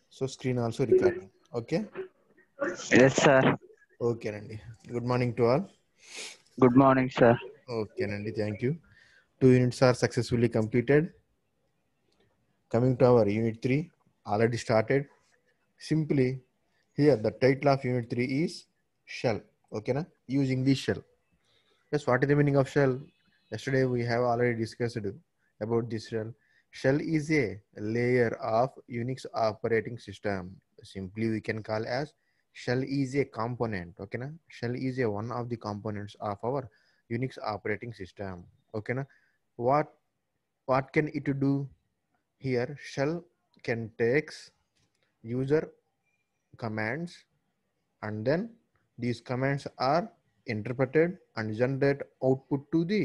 So screen also recording okay yes sir ఓకేనండి good morning to all good morning sir ఓకేనండి thank you two units are successfully completed coming to our unit three already started simply here the title of unit three is shell ఓకేనా use English shell yes what is the meaning of shell yesterday we have already discussed about this shell shell is a layer of unix operating system simply we can call as shell is a component okay na? shell is a one of the components of our unix operating system okay na? what what can it do here shell can takes user commands and then these commands are interpreted and generate output to the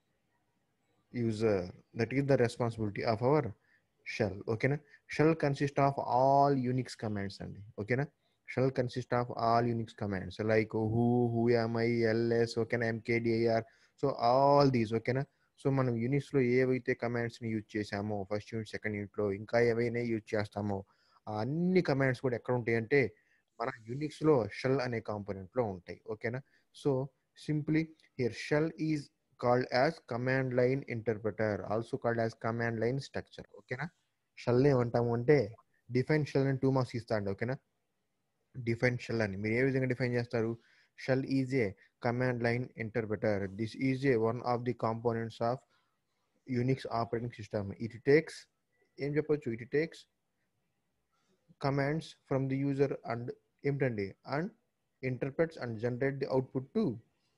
user that is the responsibility of our shell okay na shell consists of all unix commands and okay na shell consists of all unix commands like who who am i ls okay na mkdir so all these okay na సో మనం units లో ఏవైతే commands ని use చేసామో first unit second unit లో ఇంకా ఏవైనా use చేస్తామో ఆ అన్ని కమాండ్స్ కూడా ఎక్కడ ఉంటాయి అంటే మన యూనిక్స్ లో షెల్ అనే కాంపోనెంట్ లో ఉంటాయి ఓకేనా so simply here shell is called as command line interpreter also called as command line structure ఓకేనా షెల్ ఏమంటాము అంటే డిఫైన్ షెల్ అని టూ మార్క్స్ ఇస్తాండి ఓకేనా డిఫైన్ షెల్ అని మీరు ఏ విధంగా డిఫైన్ చేస్తారు shell is a command line interpreter this is a one of the components of Unix operating system it takes ఏం చెప్పొచ్చు it takes commands from the user and ఏమిటండి and interprets and generate the output to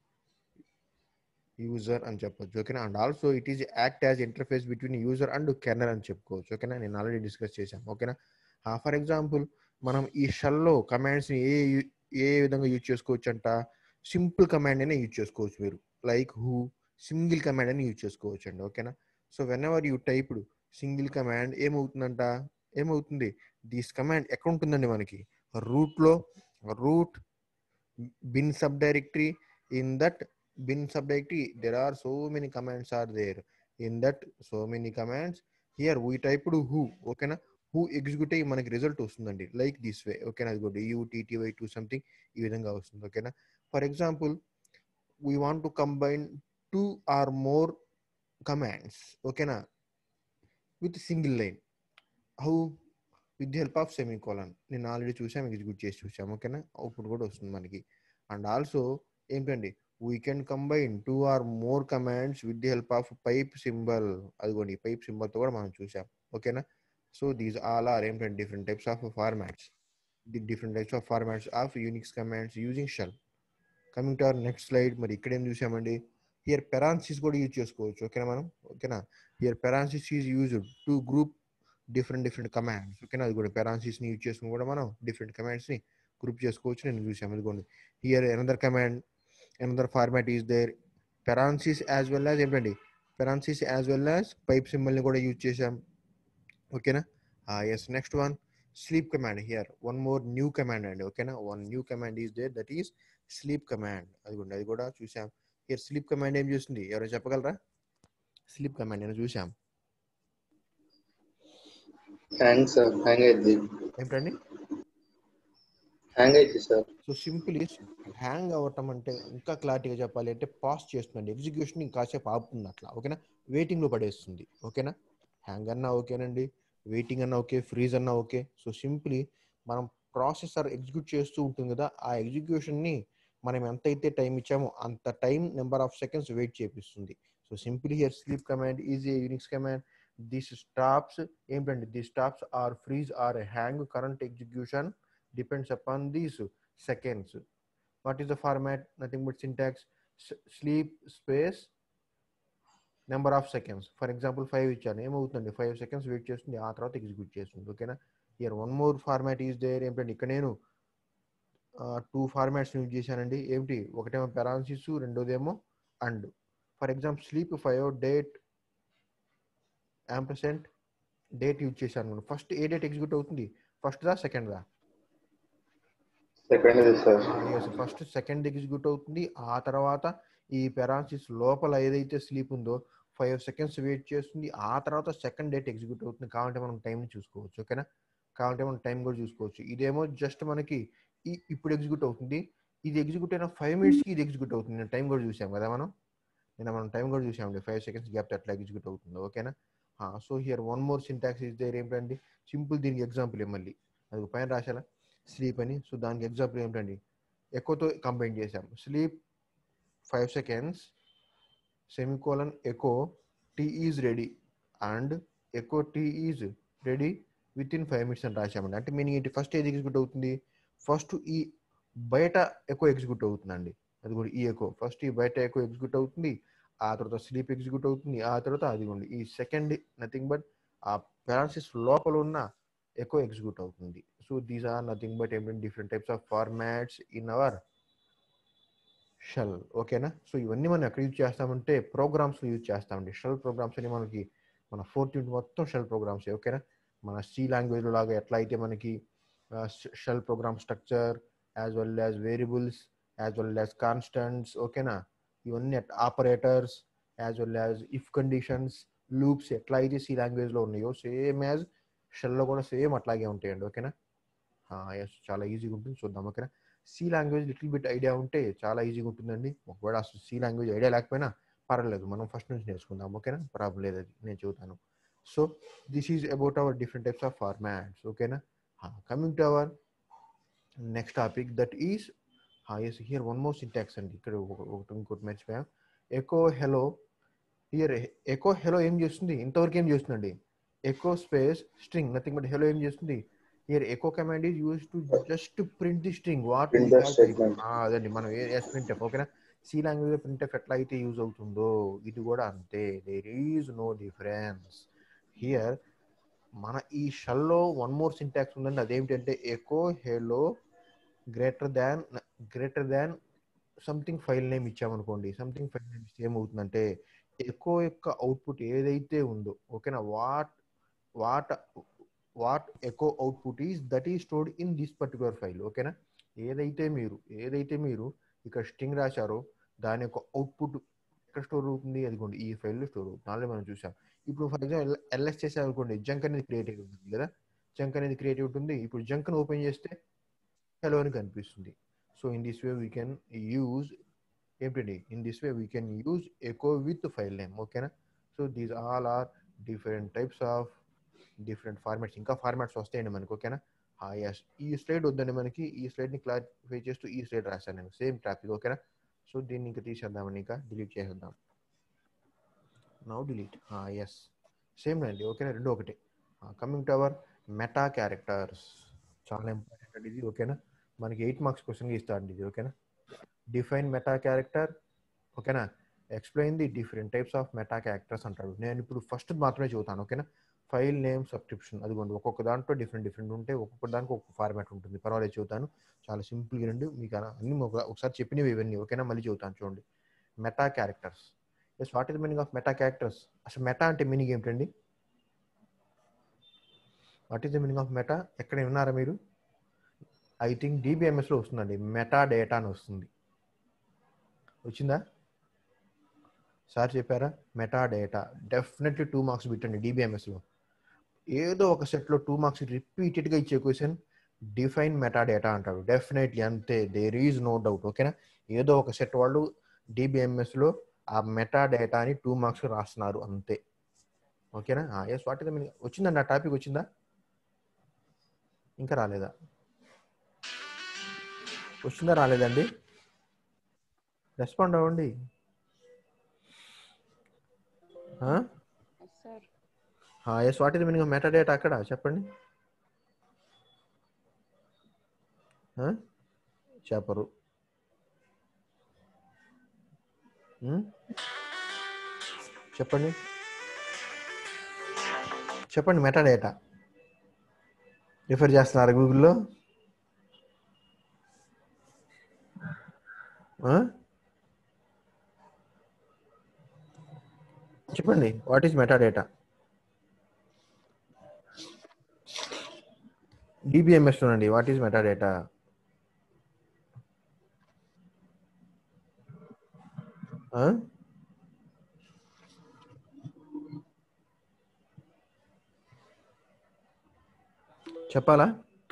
user అని చెప్పొచ్చు ఓకేనా and also it is act as interface between user and kernel అని చెప్పుకోవచ్చు ఓకేనా నేను ఆల్రెడీ డిస్కస్ చేశాను ఓకేనా ఫర్ ఎగ్జాంపుల్ మనం ఈ షెల్లో కమాండ్స్ని ఏ ఏ విధంగా యూజ్ చేసుకోవచ్చు అంట సింపుల్ కమాండ్ అయినా యూజ్ చేసుకోవచ్చు మీరు లైక్ హూ సింగిల్ కమాండ్ అని యూజ్ చేసుకోవచ్చు అండి ఓకేనా so whenever you typed single command ఏమవుతుందంట ఏమవుతుంది దిస్ కమాండ్ ఎక్కడ ఉంటుందండి మనకి రూట్లో root bin subdirectory in that bin subdirectory there are so many commands are there in that so many commands here we typed who ఓకేనా who execute అయ్యి మనకి result వస్తుందండి లైక్ దిస్ వే ఓకేనా అది కూడా యూ టీటీవై టూ సంథింగ్ ఈ విధంగా వస్తుంది ఓకేనా for example we want to combine two or more commands ఓకేనా with single line how with the help of semicolon నేను ఆల్రెడీ చూసాం ఎగ్జిక్యూట్ చేసి చూసాం ఓకేనా అవుట్పుట్ కూడా వస్తుంది మనకి అండ్ ఆల్సో ఏంటండి we can combine two or more commands with the help of pipe symbol అదిగోండి పైప్ సింబల్తో కూడా మనం చూసాం ఓకేనా సో దీస్ ఆల్ ఆర్ ఏంటంటే different types of formats the different types of formats of Unix commands using shell coming to our next slide మరి ఇక్కడ ఏం చూసామండి హియర్ పెరాన్సిస్ కూడా యూజ్ చేసుకోవచ్చు ఓకేనా మనం ఓకేనా here parenthesis is used to group different different commands ఓకేనా అది కూడా పెరాన్సిస్ని యూజ్ చేసుకుని కూడా మనం డిఫరెంట్ కమాండ్స్ని గ్రూప్ చేసుకోవచ్చు నేను చూసాము ఇదిగోండి here another command another format is there parenthesis as well as ఏంటండి parenthesis as well as pipe సింబల్ని కూడా యూజ్ చేసాం ఓకేనా yes next one sleep command here one more new command అండి ఓకేనా one new command is there that is sleep command అదిగోండి అది కూడా చూసాం హియర్ స్లీప్ కమాండ్ ఏం చేస్తుంది ఎవరైనా చెప్పగలరా స్లీప్ కమాండ్ నేను చూసాం హ్యాంగ్ సార్ హ్యాంగ్ అయింది ఏంటండి హ్యాంగ్ అయింది సార్ సో సింపుల్ హ్యాంగ్ అవ్వటం అంటే ఇంకా క్లారిటీగా చెప్పాలి అంటే పాస్ చేస్తుందండి ఎగ్జిక్యూషన్ కాసేపు ఆపుతుంది అట్లా ఓకేనా వెయిటింగ్ లో పడేస్తుంది ఓకేనా హ్యాంగ్ అన్నా ఓకేనండి వెయిటింగ్ అన్నా ఓకే ఫ్రీజ్ అన్నా ఓకే సో సింప్లీ మనం ప్రాసెసర్ ఎగ్జిక్యూట్ చేస్తూ ఉంటుంది కదా ఆ ఎగ్జిక్యూషన్ ని మనం ఎంతైతే టైం ఇచ్చామో అంత time number of seconds wait చేపిస్తుంది so simply here sleep command is a Unix command this stops ఏంటండి the stops or freeze or hang current execution depends upon these seconds. What is the format? Nothing but syntax. S- sleep space number of seconds for example five ఇచ్చాను ఏమవుతుంది five seconds wait చేస్తుంది ఆ తర్వాత execute చేస్తుంది ఓకేనా here one more format is there ఏంటంటే ఇక్కడ నేను టూ ఫార్మాట్స్ యూజ్ చేశానండి ఏమిటి ఒకటేమో పెరాన్సిస్ రెండోదేమో and for example sleep five date ampersand date use చేశాను ఫస్ట్ ఏ డేట్ ఎగ్జిక్యూట్ అవుతుంది ఫస్ట్ దా సెకండ్ దా సెకండ్ ఇది సార్ ఫస్ట్ సెకండ్ ఎగ్జిక్యూట్ అవుతుంది ఆ తర్వాత ఈ పెరాన్సిస్ లోపల ఏదైతే స్లీప్ ఉందో ఫైవ్ సెకండ్స్ వెయిట్ చేస్తుంది ఆ తర్వాత సెకండ్ డేట్ ఎగ్జిక్యూట్ అవుతుంది కాబట్టి మనం టైం చూసుకోవచ్చు ఓకేనా కావాలంటే మనం టైం కూడా చూసుకోవచ్చు ఇదేమో జస్ట్ మనకి ఈ ఇప్పుడు ఎగ్జిక్యూట్ అవుతుంది ఇది ఎగ్జిక్యూట్ అయిన ఫైవ్ మినిట్స్కి ఇది ఎగ్జిక్యూట్ అవుతుంది నేను టైం కూడా చూసాం కదా మనం నేను మనం టైం కూడా చూసామండి ఫైవ్ సెకండ్స్ గ్యాప్ ఎట్లా ఎగ్జిక్యూట్ అవుతుందో ఓకేనా so here one more syntax is there ఏంటండి సింపుల్ దీనికి ఎగ్జాంపుల్ మళ్ళీ అది పైన రాశాలా స్లీప్ అని సో దానికి ఎగ్జాంపుల్ ఏంటండి ఎక్కువతో కంబైన్ చేసాం sleep five seconds semicolon echo tea is ready and echo tea is ready within five minutes అని రాశామండి అంటే మీనింగ్ ఏంటి ఫస్ట్ ఏది ఎగ్జిక్యూట్ అవుతుంది ఫస్ట్ ఈ బయట ఎక్కువ ఎగ్జిక్యూట్ అవుతుందండి అది కూడా ఈ ఎకో ఫస్ట్ ఈ బయట ఎక్కువ ఎగ్జిక్యూట్ అవుతుంది ఆ తర్వాత స్లీప్ ఎగ్జిక్యూట్ అవుతుంది ఆ తర్వాత అది ఉంది ఈ సెకండ్ నథింగ్ బట్ ఆ పారాసిస్ లోపల ఉన్న ఎక్కువ ఎగ్జిక్యూట్ అవుతుంది so these are nothing but ఏంటంటే different types of formats in our shell ఓకేనా సో ఇవన్నీ మనం ఎక్కడ యూజ్ చేస్తామంటే ప్రోగ్రామ్స్లో యూజ్ చేస్తామండి షెల్ ప్రోగ్రామ్స్ అని మనకి మన ఫోర్త్ యూనిట్ మొత్తం షెల్ ప్రోగ్రామ్స్ ఓకేనా మన సి లాంగ్వేజ్లో లాగా ఎట్లా అయితే మనకి shell program structure as well as variables as well as constants ఓకేనా ఇవన్నీ operators as well as if conditions loops ఎట్లా అయితే సి లాంగ్వేజ్లో ఉన్నాయో సేమ్ యాజ్ షెల్లో కూడా సేమ్ అట్లాగే ఉంటాయండి ఓకేనా ఎస్ చాలా ఈజీగా ఉంటుంది చూద్దాం ఓకేనా C language little bit idea ఉంటే చాలా ఈజీగా ఉంటుందండి ఒకవేళ అసలు సి లాంగ్వేజ్ ఐడియా లేకపోయినా పర్వాలేదు మనం ఫస్ట్ నుంచి నేర్చుకుందాం ఓకేనా ప్రాబ్లం లేదు అది నేను చెబుతాను so this is about our different types of formats ఓకేనా coming to our next topic that is yes here one more syntax అండి ఇక్కడ ఒకటి ఇంకోటి మర్చిపోయాం echo hello here echo hello ఏం చేస్తుంది ఇంతవరకు ఏం చేస్తుందండి echo space string nothing but hello ఏం చేస్తుంది here echo command is use to just print the string what Print the statement. అదండి మనం ప్రింట్ ఎఫ్ ఓకేనా సి లాంగ్వేజ్ ప్రింట్ ఎఫ్ ఎట్లా అయితే యూజ్ అవుతుందో ఇది కూడా అంతే there is no difference here మన ఈ షల్లో వన్ మోర్ సింటాక్స్ ఉందండి అదేమిటంటే echo hello greater than greater than something file name ఇచ్చామనుకోండి సంథింగ్ ఫైల్ నేమ్ ఇస్తే ఏమవుతుందంటే ఎకో యొక్క అవుట్పుట్ ఏదైతే ఉందో ఓకేనా what what what echo output is that is stored in this particular file ఓకేనా ఏదైతే మీరు ఏదైతే మీరు ఇక్కడ స్ట్రింగ్ రాశారో దాని యొక్క అవుట్పుట్ ఎక్కడ స్టోర్ అవుతుంది అదిగోండి ఈ ఫైల్లో స్టోర్ అవుతుంది ఆల్రెడీ మనం చూసాం ఇప్పుడు ఫర్ ఎగ్జాంపుల్ ఎల్ఎస్ చేసామనుకోండి జంక్ అనేది క్రియేట్ అయి ఉంటుంది కదా జంక్ అనేది క్రియేట్ ఉంటుంది ఇప్పుడు జంక్ని ఓపెన్ చేస్తే హెలో అని కనిపిస్తుంది so in this way we can use ఏంటండి in this way we can use echo with file name ఓకేనా so these all are different types of different formats ఇంకా ఫార్మాట్స్ వస్తాయండి మనకి ఓకేనా ఎస్ ఈ స్లైడ్ వద్దండి మనకి ఈ స్లైడ్ని క్లారిఫై చేస్తూ ఈ స్లైడ్ రాశాను నేను సేమ్ టాపిక్ ఓకేనా సో దీన్ని ఇంకా తీసేద్దామని ఇంకా డిలీట్ చేసేద్దాం నౌ డిలీట్ ఎస్ సేమ్ అండి ఓకేనా రెండు ఒకటే coming to our meta characters చాలా ఇంపార్టెంట్ అండి ఇది ఓకేనా మనకి ఎయిట్ మార్క్స్ క్వశ్చన్ ఇస్తారండి ఇది ఓకేనా డిఫైన్ మెటా క్యారెక్టర్ ఓకేనా explain the different types of meta characters అంటాడు నేను ఇప్పుడు ఫస్ట్ మాత్రమే చదువుతాను ఓకేనా ఫైల్ నేమ్ సబ్స్క్రిప్షన్ అదిగోండి ఒక్కొక్క దాంట్లో డిఫరెంట్ డిఫరెంట్ ఉంటే ఒక్కొక్క దానికి ఒక్కొక్క ఫార్మాట్ ఉంటుంది పర్వాలేదు చదువుతాను చాలా సింపుల్గా రండి మీకు అలా అన్ని ఒక- ఒకసారి చెప్పినవి ఇవన్నీ ఓకేనా మళ్ళీ చదువుతాను చూడండి meta characters yes what is the meaning of meta characters అసలు మెటా అంటే మీనింగ్ ఏమిటండి what is the meaning of meta ఎక్కడ విన్నారా మీరు ఐ థింక్ డిబిఎంఎస్లో వస్తుందండి మెటా డేటా అని వస్తుంది వచ్చిందా సార్ చెప్పారా meta data definitely two marks పెట్టండి డిబిఎంఎస్లో ఏదో ఒక సెట్లో టూ మార్క్స్ రిపీటెడ్గా ఇచ్చే క్వశ్చన్ డిఫైన్ మెటా డేటా అంటాడు డెఫినెట్లీ అంతే దేర్ ఈజ్ నో డౌట్ ఓకేనా ఏదో ఒక సెట్ వాళ్ళు డిబిఎంఎస్లో ఆ మెటా డేటాని టూ మార్క్స్ రాస్తున్నారు అంతే ఓకేనా ఎస్ వాట్ ఇస్ మీనింగ్ వచ్చిందండి ఆ టాపిక్ వచ్చిందా ఇంకా రాలేదా వచ్చిందా రాలేదండి రెస్పాండ్ అవ్వండి sir yes what is meaning meta data అక్కడ చెప్పండి Huh? చెప్పరు Hmm? చెప్పండి చెప్పండి మెటా డేటా రిఫర్ చేస్తున్నారా గూగుల్లో చెప్పండి what is meta data DBMS చూడండి వాట్ ఈస్ మెటా డేటా చెప్పాలా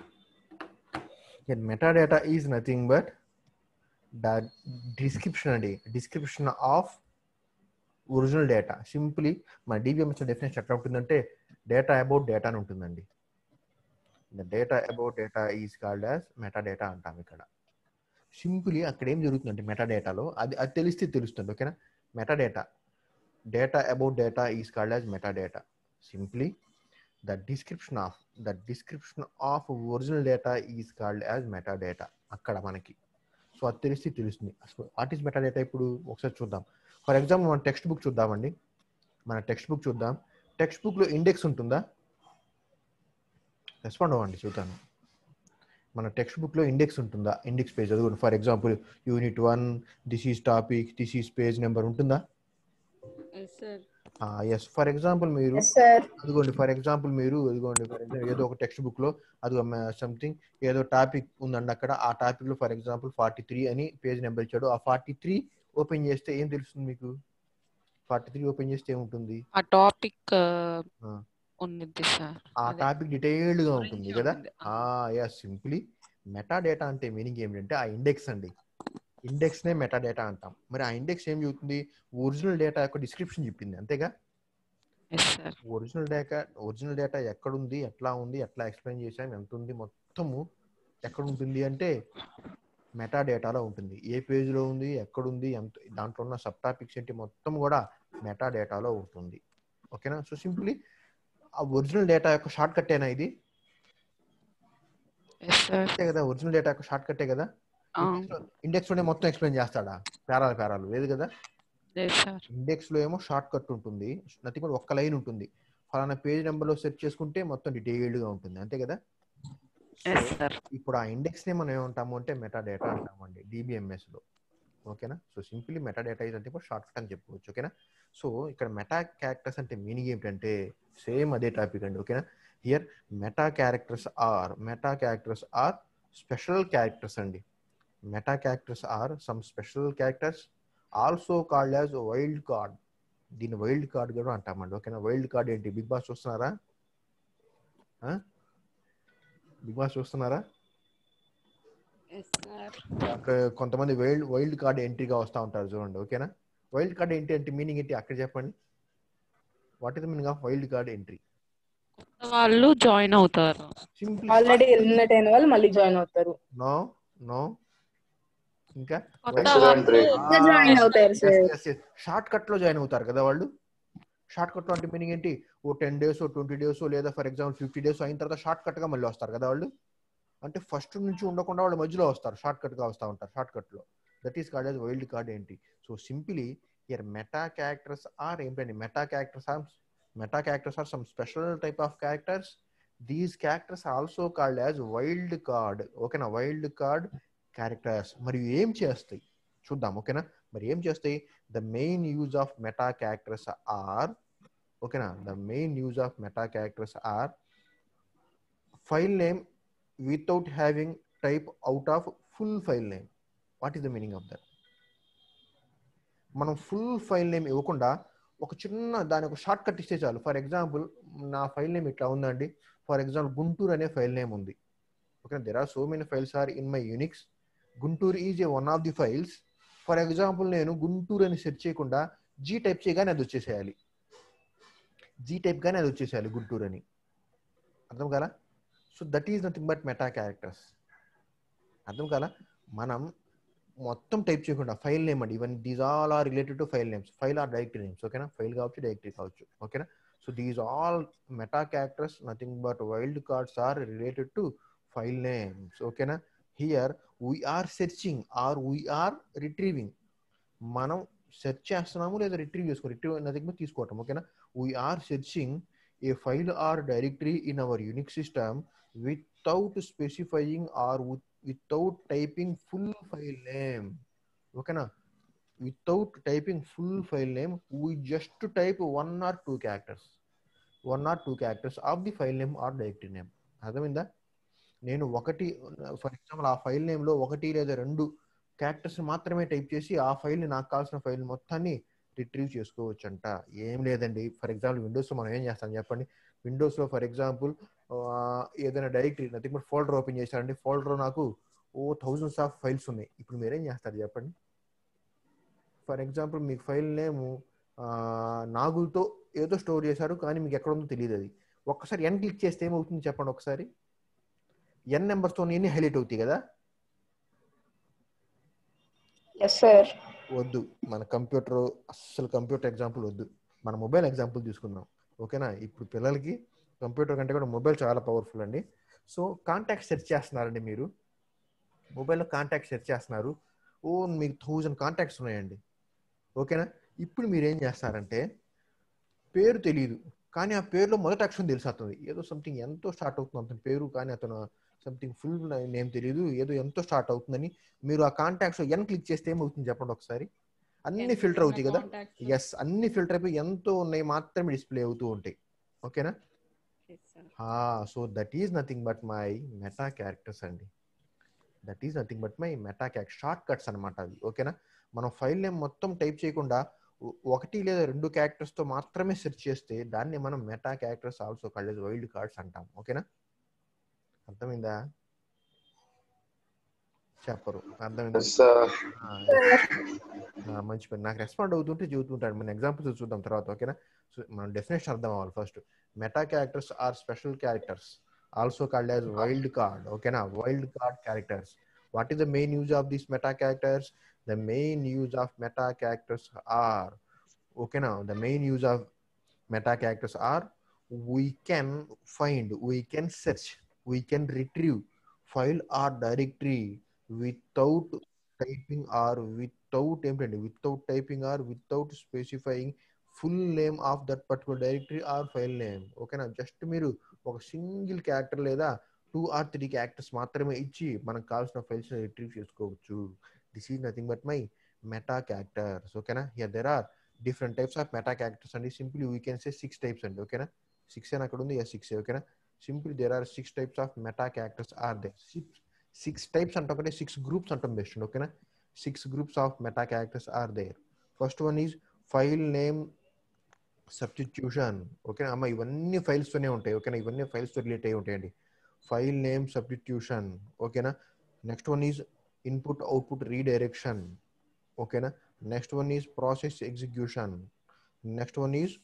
meta data is nothing but the description అండి description of original data simply మన డిబిఎంఎస్ డెఫినేషన్ ఎట్లా ఉంటుందంటే డేటా అబౌట్ డేటా అని ఉంటుందండి the data about data is called as meta data అంటాం ఇక్కడ సింపుల్లీ అక్కడ ఏం జరుగుతుందంటే మెటా డేటాలో అది అది తెలిస్తే తెలుస్తుంది ఓకేనా meta data data about data is called as meta data simply the description of the description of original data is called as meta data అక్కడ మనకి సో అది తెలిస్తే తెలుస్తుంది వాట్ ఈస్ మెటా డేటా ఇప్పుడు ఒకసారి చూద్దాం ఫర్ ఎగ్జాంపుల్ మన textbook చూద్దామండి మన టెక్స్ట్ బుక్ చూద్దాం టెక్స్ట్ బుక్లో ఇండెక్స్ ఉంటుందా రెస్పాండ్ అవ్వండి చూద్దాను మన టెక్స్ట్ బుక్లో ఇండెక్స్ ఉంటుందా ఇండెక్స్ పేజ్ అదిగోండి for example unit one this is topic this is page number ఉంటుందా సార్ ఎస్ ఫర్ ఎగ్జాంపుల్ మీరు ఎస్ సార్ అదిగోండి ఫర్ ఎగ్జాంపుల్ మీరు అదిగోండి ఫర్ ఎగ్జాంపుల్ ఏదో ఒక టెక్స్ట్ బుక్ లో అదిగో సంథింగ్ ఏదో టాపిక్ ఉందండి అక్కడ ఆ టాపిక్ లో ఫర్ ఎగ్జాంపుల్ ఫార్టీ త్రీ అని పేజ్ నెంబర్ ఇచ్చాడు ఆ ఫార్టీ త్రీ ఓపెన్ చేస్తే ఏం తెలుస్తుంది మీకు ఫార్టీ త్రీ ఓపెన్ చేస్తే ఏముంటుంది ఆ టాపిక్ ఆ. ఉంది సార్ ఆ అదే. టాపిక్ డీటెయిల్డ్ గా ఉంటుంది గురించి కదా ఉంటుంది. ఆ ఎస్ సింప్లీ మెటా డేటా అంటే మీనింగ్ ఏమిటంటే ఆ ఇండెక్స్ అండి ఇండెక్స్ నే మెటా డేటా అంటాం మరి ఆ ఇండెక్స్ ఏం చెబుతుంది ఒరిజినల్ డేటా యొక్క డిస్క్రిప్షన్ చెప్పింది అంతేగా yes sir original data original data ఎక్కడుంది ఎట్లా ఉంది ఎట్లా ఎక్స్ప్లెయిన్ చేసాం ఎంత ఉంది మొత్తము ఎక్కడ ఉంటుంది అంటే మెటా డేటాలో ఉంటుంది ఏ పేజ్లో ఉంది ఎక్కడుంది ఎంత దాంట్లో ఉన్న సబ్ టాపిక్స్ ఏంటి మొత్తం కూడా మెటా డేటాలో ఉంటుంది ఓకేనా సో సింప్లీ ఆ ఒరిజినల్ డేటా యొక్క షార్ట్ కట్టేనా ఇది ఎస్ సార్ అంతే కదా ఒరిజినల్ డేటా యొక్క షార్ట్ కట్టే కదా ఇండెక్స్ లోనే మొత్తం ఎక్స్ప్లెయిన్ చేస్తాడా పేరాలు పేరాలు లేదు కదా ఎస్ సార్ ఇండెక్స్ లో ఏమో షార్ట్ కట్ ఉంటుంది నథింగ్ కూడా ఒక్క లైన్ ఉంటుంది ఫలానా పేజ్ నెంబర్ లో సెర్చ్ చేసుకుంటే మొత్తం డీటెయిల్డ్ గా ఉంటుంది అంతే కదా ఎస్ సార్ ఇప్పుడు ఆ ఇండెక్స్ ని మనం ఏమంటాము అంటే మెటా డేటా అంటామండి డిబిఎంఎస్ లో ఓకేనా so simply meta data is అంటే షార్ట్ కట్ అని చెప్పుకోవచ్చు ఓకేనా సో ఇక్కడ మెటా క్యారెక్టర్స్ అంటే మీనింగ్ ఏమిటంటే సేమ్ అదే టాపిక్ అండి ఓకేనా here meta characters are meta characters are special characters అండి meta characters are some special characters also called as wild card దీన్ని వైల్డ్ కార్డ్ కూడా అంటామండి ఓకేనా వైల్డ్ కార్డ్ ఏంటి బిగ్ బాస్ చూస్తున్నారా బిగ్ బాస్ చూస్తున్నారా ఎస్ సార్ అక్కడ కొంతమంది వైల్డ్ వైల్డ్ కార్డ్ ఎంట్రీగా వస్తూ ఉంటారు చూడండి ఓకేనా వైల్డ్ కార్డ్ ఏంటి అంటే మీనింగ్ ఏంటి అక్కడ చెప్పండి what is the meaning of wild card entry వాళ్ళు జాయిన్ అవుతారు సింప్లీ ఆల్రెడీ ఎలిమినేట్ అయిన వాళ్ళు మళ్ళీ జాయిన్ అవుతారు నో నో ఇంకా కొత్త Excellent break. ఇంకా జాయిన్ అవుతారు సార్ షార్ట్ కట్ లో జాయిన్ అవుతారు కదా వాళ్ళు షార్ట్ కట్ లో అంటే మీనింగ్ ఏంటి ఓ టెన్ డేస్ ట్వంటీ డేస్ లేదా ఫర్ ఎగ్జాంపుల్ ఫిఫ్టీ డేస్ అయిన తర్వాత షార్ట్ కట్ గా మళ్ళీ వస్తారు కదా వాళ్ళు అంటే ఫస్ట్ నుంచి ఉండకుండా వాళ్ళు మధ్యలో వస్తారు షార్ట్ కట్ గా వస్తూ ఉంటారు షార్ట్ కట్ లో that is card as wild card ఏంటి so simply here meta characters are ఏంటండి meta characters are meta characters are some special type of characters these characters also called as wild card ఓకేనా wild card characters మరియు ఏం చేస్తాయి చూద్దాం ఓకేనా మరి ఏం చేస్తాయి the main use of meta characters are ఓకేనా the main use of meta characters are file name without having type out of full file name what is the meaning of that మనం ఫుల్ ఫైల్ నేమ్ ఇవ్వకుండా ఒక చిన్న దాని ఒక short cut ఇస్తే చాలు for example నా ఫైల్ నేమ్ ఇట్లా ఉందండి ఫర్ ఎగ్జాంపుల్ గుంటూరు అనే ఫైల్ నేమ్ ఉంది okay there are so many files are in my Unix Guntur is a one of the files for example నేను గుంటూరు అని సెర్చ్ చేయకుండా జీ టైప్ చేయగానే అది వచ్చేసేయాలి జీ టైప్ గానే అది వచ్చేసేయాలి గుంటూరు అని అర్థం కాలా so that is nothing but meta characters అర్థం కాలా మనం మొత్తం టైప్ చేయకుండా ఫైల్ నేమ్ అండి even these all are related to file names file or directory names ఓకేనా ఫైల్ కావచ్చు డైరెక్టరీ కావచ్చు ఓకేనా so these all meta characters nothing but wild cards are related to file names ఓకేనా here we are searching or we are retrieving మనం search చేస్తున్నాము లేదా retrieve చేసుకో retrieve nothing but తీసుకోవటం ఓకేనా we are searching a file or directory in our Unix system without specifying or without typing full file name ఓకేనా without typing full file name we just type one or two characters one or two characters of the file name or directory name అర్థమైందా నేను ఒకటి for example ఆ file నేమ్లో ఒకటి లేదా రెండు characters మాత్రమే టైప్ చేసి ఆ ఫైల్ని నాకు కావాల్సిన ఫైల్ మొత్తాన్ని రిట్రీవ్ చేసుకోవచ్చు అంట ఏం లేదండి ఫర్ ఎగ్జాంపుల్ విండోస్లో మనం ఏం చేస్తాం చెప్పండి విండోస్లో ఫర్ ఎగ్జాంపుల్ ఏదైనా directory nothing but folder open చేశారంటే ఫోల్డర్ నాకు ఓ థౌజండ్స్ ఆఫ్ ఫైల్స్ ఉన్నాయి ఇప్పుడు మీరేం చేస్తారు చెప్పండి ఫర్ ఎగ్జాంపుల్ మీకు ఫైల్ నేమ్ నాగులతో ఏదో స్టోర్ చేశారు కానీ మీకు ఎక్కడ ఉందో తెలియదు అది ఒక్కసారి ఎన్ క్లిక్ చేస్తే ఏమవుతుంది చెప్పండి ఒకసారి ఎన్ నెంబర్స్తో ఎన్ని హైలైట్ అవుతాయి కదా ఎస్ సార్ వద్దు మన కంప్యూటర్ అస్సలు కంప్యూటర్ ఎగ్జాంపుల్ వద్దు మన మొబైల్ ఎగ్జాంపుల్ తీసుకుందాం ఓకేనా ఇప్పుడు పిల్లలకి కంప్యూటర్ కంటే కూడా మొబైల్ చాలా పవర్ఫుల్ అండి సో కాంటాక్ట్ సెర్చ్ చేస్తున్నారండి మీరు మొబైల్లో కాంటాక్ట్ సెర్చ్ చేస్తున్నారు ఓ మీకు థౌజండ్ కాంటాక్ట్స్ ఉన్నాయండి ఓకేనా ఇప్పుడు మీరు ఏం చేస్తారంటే పేరు తెలియదు కానీ ఆ పేరులో మొదటి అక్షరం తెలిసేస్తుంది ఏదో సంథింగ్ ఎంతో స్టార్ట్ అవుతుంది అతని పేరు కానీ అతను సంథింగ్ ఫుల్ నేమ్ తెలియదు ఏదో ఎంతో స్టార్ట్ అవుతుందని మీరు ఆ కాంటాక్ట్స్ ఎన్ క్లిక్ చేస్తే ఏమవుతుంది చెప్పండి ఒకసారి అన్ని ఫిల్టర్ అవుతాయి కదా ఎస్ అన్ని ఫిల్టర్ అయిపోయి ఎంతో ఉన్నాయి మాత్రమే డిస్ప్లే అవుతూ ఉంటాయి ఓకేనా so that is nothing but my meta characters అండి that is nothing but my meta character short cuts అనమాట అవి ఓకేనా మనం ఫైల్ నేమ్ మొత్తం టైప్ చేయకుండా ఒ- ఒకటి లేదా రెండు characters తో మాత్రమే సెర్చ్ చేస్తే దాన్ని మనం meta characters also called wild cards అంటాం ఓకేనా అర్థమైందా చెప్పరు అర్థమైందా ఎస్ సార్ ఆ, ఆ, మంచి పని నాకు రెస్పాండ్ అవుతుంటే చెబుతుంటాడు మన ఎగ్జాంపుల్స్ చూద్దాం తర్వాత ఓకేనా సో మనం డెఫినేషన్ అర్థం అవ్వాలి first meta characters are special characters also called as wild card ఓకేనా wild card characters what is the main use of these meta characters the main use of meta characters are ఓకేనా the main use of meta characters are we can find we can search we can retrieve file or directory without typing or without ఏంటండి without typing or without specifying full name of that particular directory or file name ఓకేనా just మీరు ఒక single character లేదా two or three characters మాత్రమే ఇచ్చి మనకు కావాల్సిన files retrieve చేసుకోవచ్చు this is nothing but my meta characters ఓకేనా here there are different types of meta characters అండి simple we can say six types అండి ఓకేనా సిక్స్ అని అక్కడ ఉంది సిక్స్ ఓకేనా simple there are six types of meta characters are they six six types అంటాం ఒకటే సిక్స్ గ్రూప్స్ అంటాం బెస్ట్ ఓకేనా six groups of meta characters are there first one is file name substitution ఓకేనా అమ్మ ఇవన్నీ files తోనే ఉంటాయి ఓకేనా ఇవన్నీ files తో రిలేట్ అయి ఉంటాయండి ఫైల్ నేమ్ సబ్స్టిట్యూషన్ ఓకేనా next one is input output redirection ఓకేనా next one is process execution next one is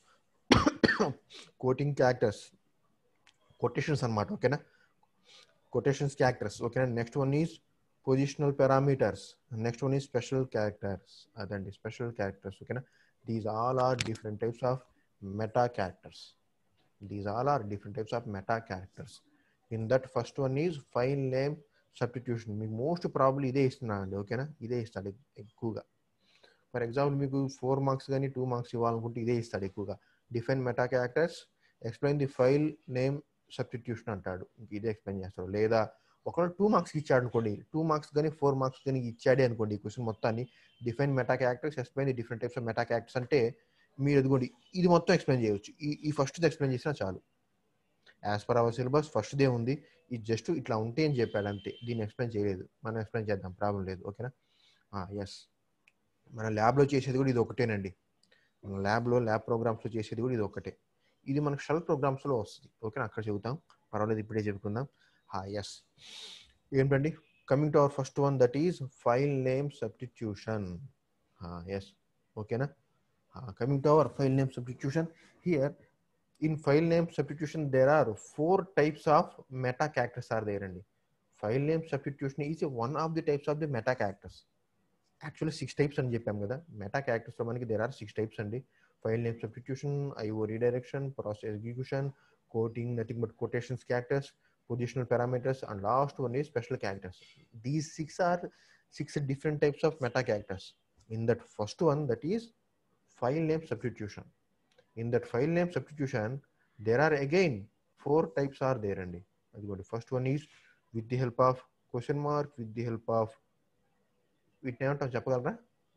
quoting characters quotations అన్నమాట ఓకేనా కొటేషన్స్ క్యారెక్టర్స్ ఓకేనా next one is positional parameters next one is special characters అదండి special characters ఓకేనా these all are different types of meta characters these all are different types of meta characters in that first one is file name substitution మీకు most probably ఇదే ఇస్తున్నాను అండి ఓకేనా ఇదే ఇస్తాడు ఎక్కువగా ఫర్ ఎగ్జాంపుల్ మీకు ఫోర్ మార్క్స్ కానీ టూ మార్క్స్ ఇవ్వాలనుకుంటే ఇదే ఇస్తాడు ఎక్కువగా define meta characters explain the file name substitution అంటాడు ఇంక ఇదే ఎక్స్ప్లెయిన్ చేస్తాడు లేదా ఒకవేళ టూ మార్క్స్ ఇచ్చాడు అనుకోండి టూ మార్క్స్ కానీ ఫోర్ మార్క్స్ కానీ ఇచ్చాడే అనుకోండి ఈ క్వశ్చన్ మొత్తాన్ని define meta characters explain the different types of meta characters అంటే మీరు ఎదుగుండి ఇది మొత్తం ఎక్స్ప్లెయిన్ చేయవచ్చు ఈ ఈ ఫస్ట్ ఎక్స్ప్లెయిన్ చేసినా చాలు యాజ్ పర్ అవర్ సిలబస్ ఫస్ట్దే ఉంది ఇది జస్ట్ ఇట్లా ఉంటే అని చెప్పాడు అంతే దీన్ని ఎక్స్ప్లెయిన్ చేయలేదు మనం ఎక్స్ప్లెయిన్ చేద్దాం ప్రాబ్లం లేదు ఓకేనా ఎస్ మన ల్యాబ్లో చేసేది కూడా ఇది ఒకటేనండి మన ల్యాబ్లో ల్యాబ్ ప్రోగ్రామ్స్లో చేసేది కూడా ఇది ఒకటే ఇది మనకు షెల్ ప్రోగ్రామ్స్లో వస్తుంది ఓకేనా అక్కడ చెబుతాం పర్వాలేదు ఇప్పుడే చెప్పుకుందాం ఎస్ ఏంటండి coming to our first one that is file name substitution yes ఓకేనా coming to our file name substitution here in file name substitution there are four types of meta characters are there అండి file name substitution is one of the types of the meta characters actually six types అని చెప్పాం కదా meta characters లో మనకి there are six types అండి file name substitution IO redirection process execution quoting nothing but quotations characters positional parameters and last one is special characters these six are six different types of meta characters in that first one that is file name substitution in that file name substitution there are again four types are there అండి అది కూడా first one is with the help of question mark with the help of వీటిని ఏమంటాం చెప్పగలరా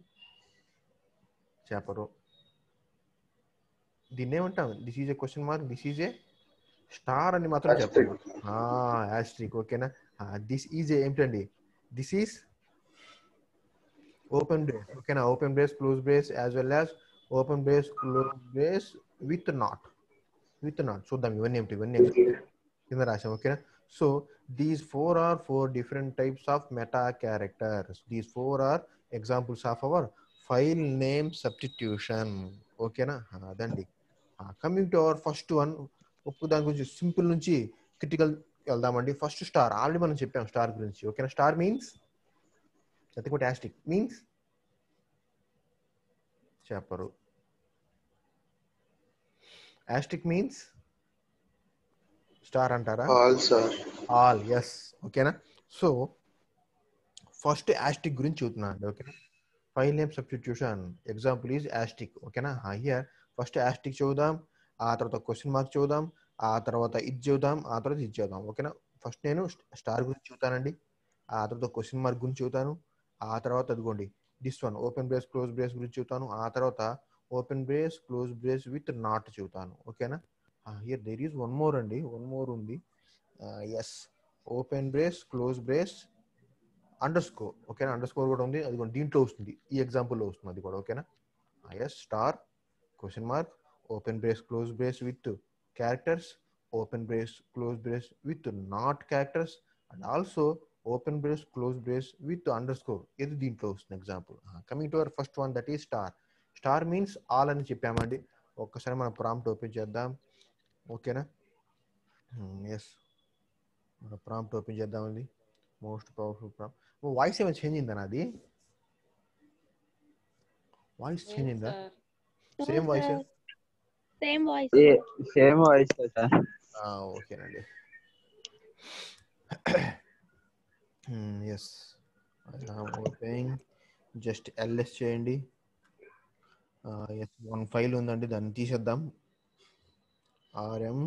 చెప్పరు దీన్ని ఏమంటాం this is a question mark this is a star అని మాత్రం చెప్పాలి యాస్ట్రిక్ ఓకేనా దిస్ ఈజ్ ఏమిటండి దిస్ ఈజ్ ఓపెన్ బ్రేస్ ఓకేనా open brace close brace as well as open brace close brace with not with not చూద్దాం ఇవన్నీ ఏమిటి ఇవన్నీ ఏమిటి కింద రాసాం ఓకేనా so these four are four different types of meta characters these four are examples of our file name substitution ఓకేనా అదండి coming to our first one ఒక్క దాని గురించి సింపుల్ నుంచి క్రిటికల్ వెళ్దామండి ఫస్ట్ స్టార్ ఆల్రెడీ మనం చెప్పాం స్టార్ గురించి ఓకేనా స్టార్ మీన్స్ చెత్తకోటాస్టిక్ మీన్స్ చెప్పరు యాస్టిక్ మీన్స్ స్టార్ అంటారా ఆల్ సార్ ఆల్ ఎస్ ఓకేనా సో ఫస్ట్ యాస్టిక్ గురించి చూస్తున్నాను అండి ఓకేనా file name substitution example is asterisk ఓకేనా హియర్ ఫస్ట్ యాస్టిక్ చూద్దాం ఆ తర్వాత క్వశ్చన్ మార్క్ చూద్దాం ఆ తర్వాత ఇది చూద్దాం ఆ తర్వాత ఇది చూద్దాం ఓకేనా ఫస్ట్ నేను స్టార్ గురించి చూస్తానండి ఆ తర్వాత క్వశ్చన్ మార్క్ గురించి చూతాను ఆ తర్వాత అదిగోండి this one open brace close brace గురించి చూతాను ఆ తర్వాత open brace close brace with not చూతాను ఓకేనా here there is one more అండి వన్ మోర్ ఉంది yes open brace close brace underscore ఓకేనా అండర్ స్కోర్ కూడా ఉంది అది కూడా దీంట్లో వస్తుంది ఈ ఎగ్జాంపుల్లో వస్తుంది అది కూడా ఓకేనా yes star question mark open brace close brace with characters open brace close brace with not characters and also open brace close brace with underscore ఇది దీంట్లో వస్తుంది example coming to our first one that ఈ star star means all అని చెప్పామండి ఒక్కసారి మనం prompt open చేద్దాం ఓకేనా ఎస్ మన ప్రాంప్ట్ ఓపెన్ చేద్దామండి మోస్ట్ పవర్ఫుల్ ప్రాంప్ట్ వాయిస్ ఏమైనా చేంజ్ అయిందా నాది వాయిస్ చేంజ్ అయిందా same voice same voice same voice sir ఓకేనండి ఎస్ ఓపెన్ జస్ట్ ఎల్ఎస్ చేయండి ఎస్ వన్ ఫైల్ ఉందండి దాన్ని తీసేద్దాం RM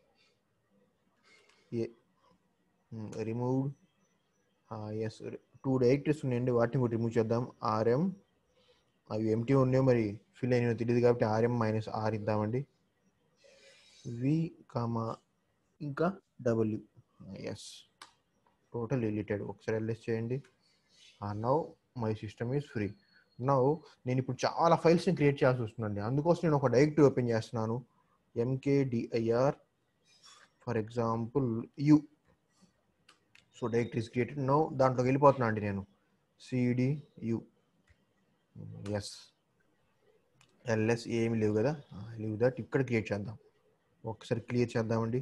a remove yes two directories ఉన్నాయండి వాటిని కూడా రిమూవ్ చేద్దాం ఆర్ఎం అవి ఎంటీ ఉన్నాయో మరి ఫిల్ అయినాయో తెలియదు కాబట్టి ఆర్ఎం మైనస్ ఆర్ ఇద్దామండి వి కామా ఇంకా డబ్ల్యూ ఎస్ టోటల్ డిలీటెడ్ ఒకసారి ఎల్ఎస్ చేయండి now my system is free now నేను ఇప్పుడు చాలా ఫైల్స్ని క్రియేట్ చేయాల్సి వస్తుందండి అందుకోసం నేను ఒక డైరెక్టరీ ఓపెన్ చేస్తున్నాను mkdir for example you so directories created no దాంట్లోకి వెళ్ళిపోతున్నా అండి నేను సిడి యు ఎస్ ఎల్ఎస్ ఏమి లేవు కదా లీవ్ దట్ ఇక్కడ క్రియేట్ చేద్దాం ఒకసారి క్లియర్ చేద్దామండి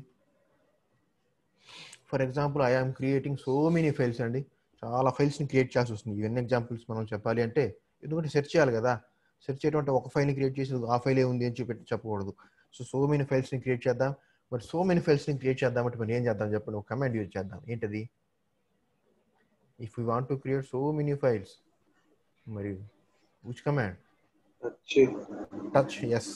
for example I am creating so many files అండి చాలా ఫైల్స్ని క్రియేట్ చేయాల్సి వస్తుంది ఇవన్నీ ఎగ్జాంపుల్స్ మనం చెప్పాలి అంటే ఎందుకంటే సెర్చ్ చేయాలి కదా సెర్చ్ చేయడం అంటే ఒక ఫైల్ని క్రియేట్ చేసి ఆ ఫైలే ఉంది అని చెప్పి చెప్పకూడదు సో సో మెనీ ఫైల్స్ని క్రియేట్ చేద్దాం బట్ సో మెనీ ఫైల్స్ని క్రియేట్ చేద్దాం అంటే మరి ఏం చేద్దాం చెప్పండి ఒక కమాండ్ యూజ్ చేద్దాం ఏంటది if you want to create so many files మరి విచ్ కమాండ్ వచ్చి టచ్ ఎస్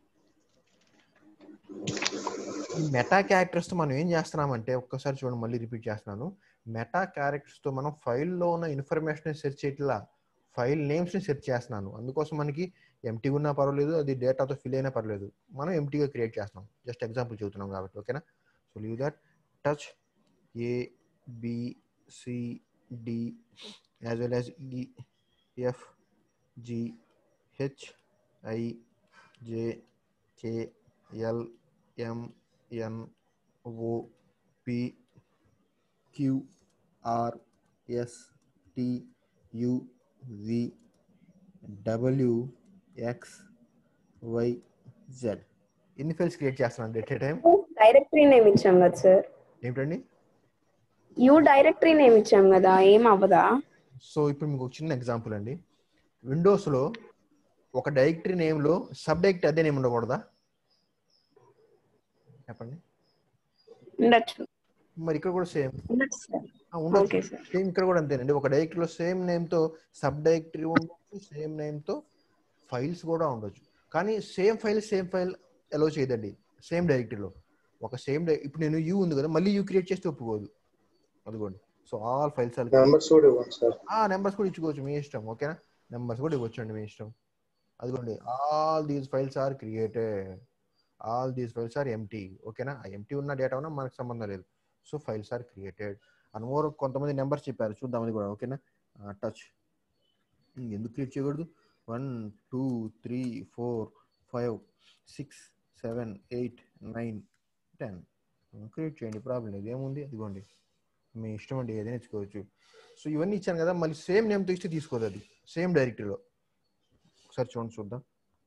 ఈ మెటా క్యారెక్టర్స్తో మనం ఏం చేస్తున్నామంటే ఒక్కసారి చూడండి మళ్ళీ రిపీట్ చేస్తున్నాను మెటా క్యారెక్టర్స్తో మనం ఫైల్లో ఉన్న ఇన్ఫర్మేషన్ సెర్చ్ చేయట్లా ఫైల్ నేమ్స్ని సెర్చ్ చేస్తున్నాను అందుకోసం మనకి ఎంటీ ఉన్నా పర్వాలేదు అది డేటాతో ఫిల్ అయినా పర్లేదు మనం ఎంటీగా క్రియేట్ చేస్తున్నాం జస్ట్ ఎగ్జాంపుల్ చెబుతున్నాం కాబట్టి ఓకేనా so leave that touch A B C D as well as E F G H I J K L M N O P Q R S T U V W X Y Z ఎన్ని files create చేస్తున్నాను at a time directory name ఇచ్చాం కదా sir ఏమిటండి you directory name ఇచ్చాం కదా ఏం అవ్వదా so ఇప్పుడు మీకు ఒక చిన్న ఎగ్జాంపుల్ అండి విండోస్లో ఒక డైరెక్టరీ నేమ్లో సబ్ డైరెక్టరీ అదే నేమ్ ఉండకూడదా చెప్పండి ఉండొచ్చు మరి ఇక్కడ కూడా సేమ్ ఉండొచ్చు సార్ ఉండొచ్చు ఓకే సార్ సేమ్ ఇక్కడ కూడా అంతేనండి ఒక డైరెక్టరీలో సేమ్ నేమ్తో సబ్ డైరెక్టరీ ఉండొచ్చు సేమ్ నేమ్తో ఫైల్స్ కూడా ఉండొచ్చు కానీ same file same file allow చేయదండి సేమ్ డైరెక్టరీలో ఒక సేమ్ ఇప్పుడు నేను యూ ఉంది కదా మళ్ళీ యూ క్రియేట్ చేస్తే ఒప్పుకోదు అదిగోండి సో ఆల్ ఫైల్స్ నెంబర్స్ కూడా ఇవ్వండి సార్ ఆ నెంబర్స్ కూడా ఇచ్చుకోవచ్చు మీ ఇష్టం ఓకేనా నెంబర్స్ కూడా ఇవ్వచ్చు అండి మీ ఇష్టం అదిగోండి all these files are created all these files are empty ఓకేనా ఆ ఎంటీ ఉన్న డేటా ఉన్నా మనకు సంబంధం లేదు so files are created and more కొంతమంది నెంబర్స్ చెప్పారు చూద్దాం అది కూడా ఓకేనా టచ్ ఎందుకు క్రియేట్ చేయకూడదు one two three four five six seven eight nine ten create చేయండి ప్రాబ్లం లేదు ఏముంది అదిగోండి మీ ఇష్టం అండి ఏదైనా ఇచ్చుకోవచ్చు సో ఇవన్నీ ఇచ్చాను కదా మళ్ళీ సేమ్ నేమ్తో ఇస్తే తీసుకోదు అది సేమ్ డైరెక్టరీలో ఒకసారి చూడండి చూద్దాం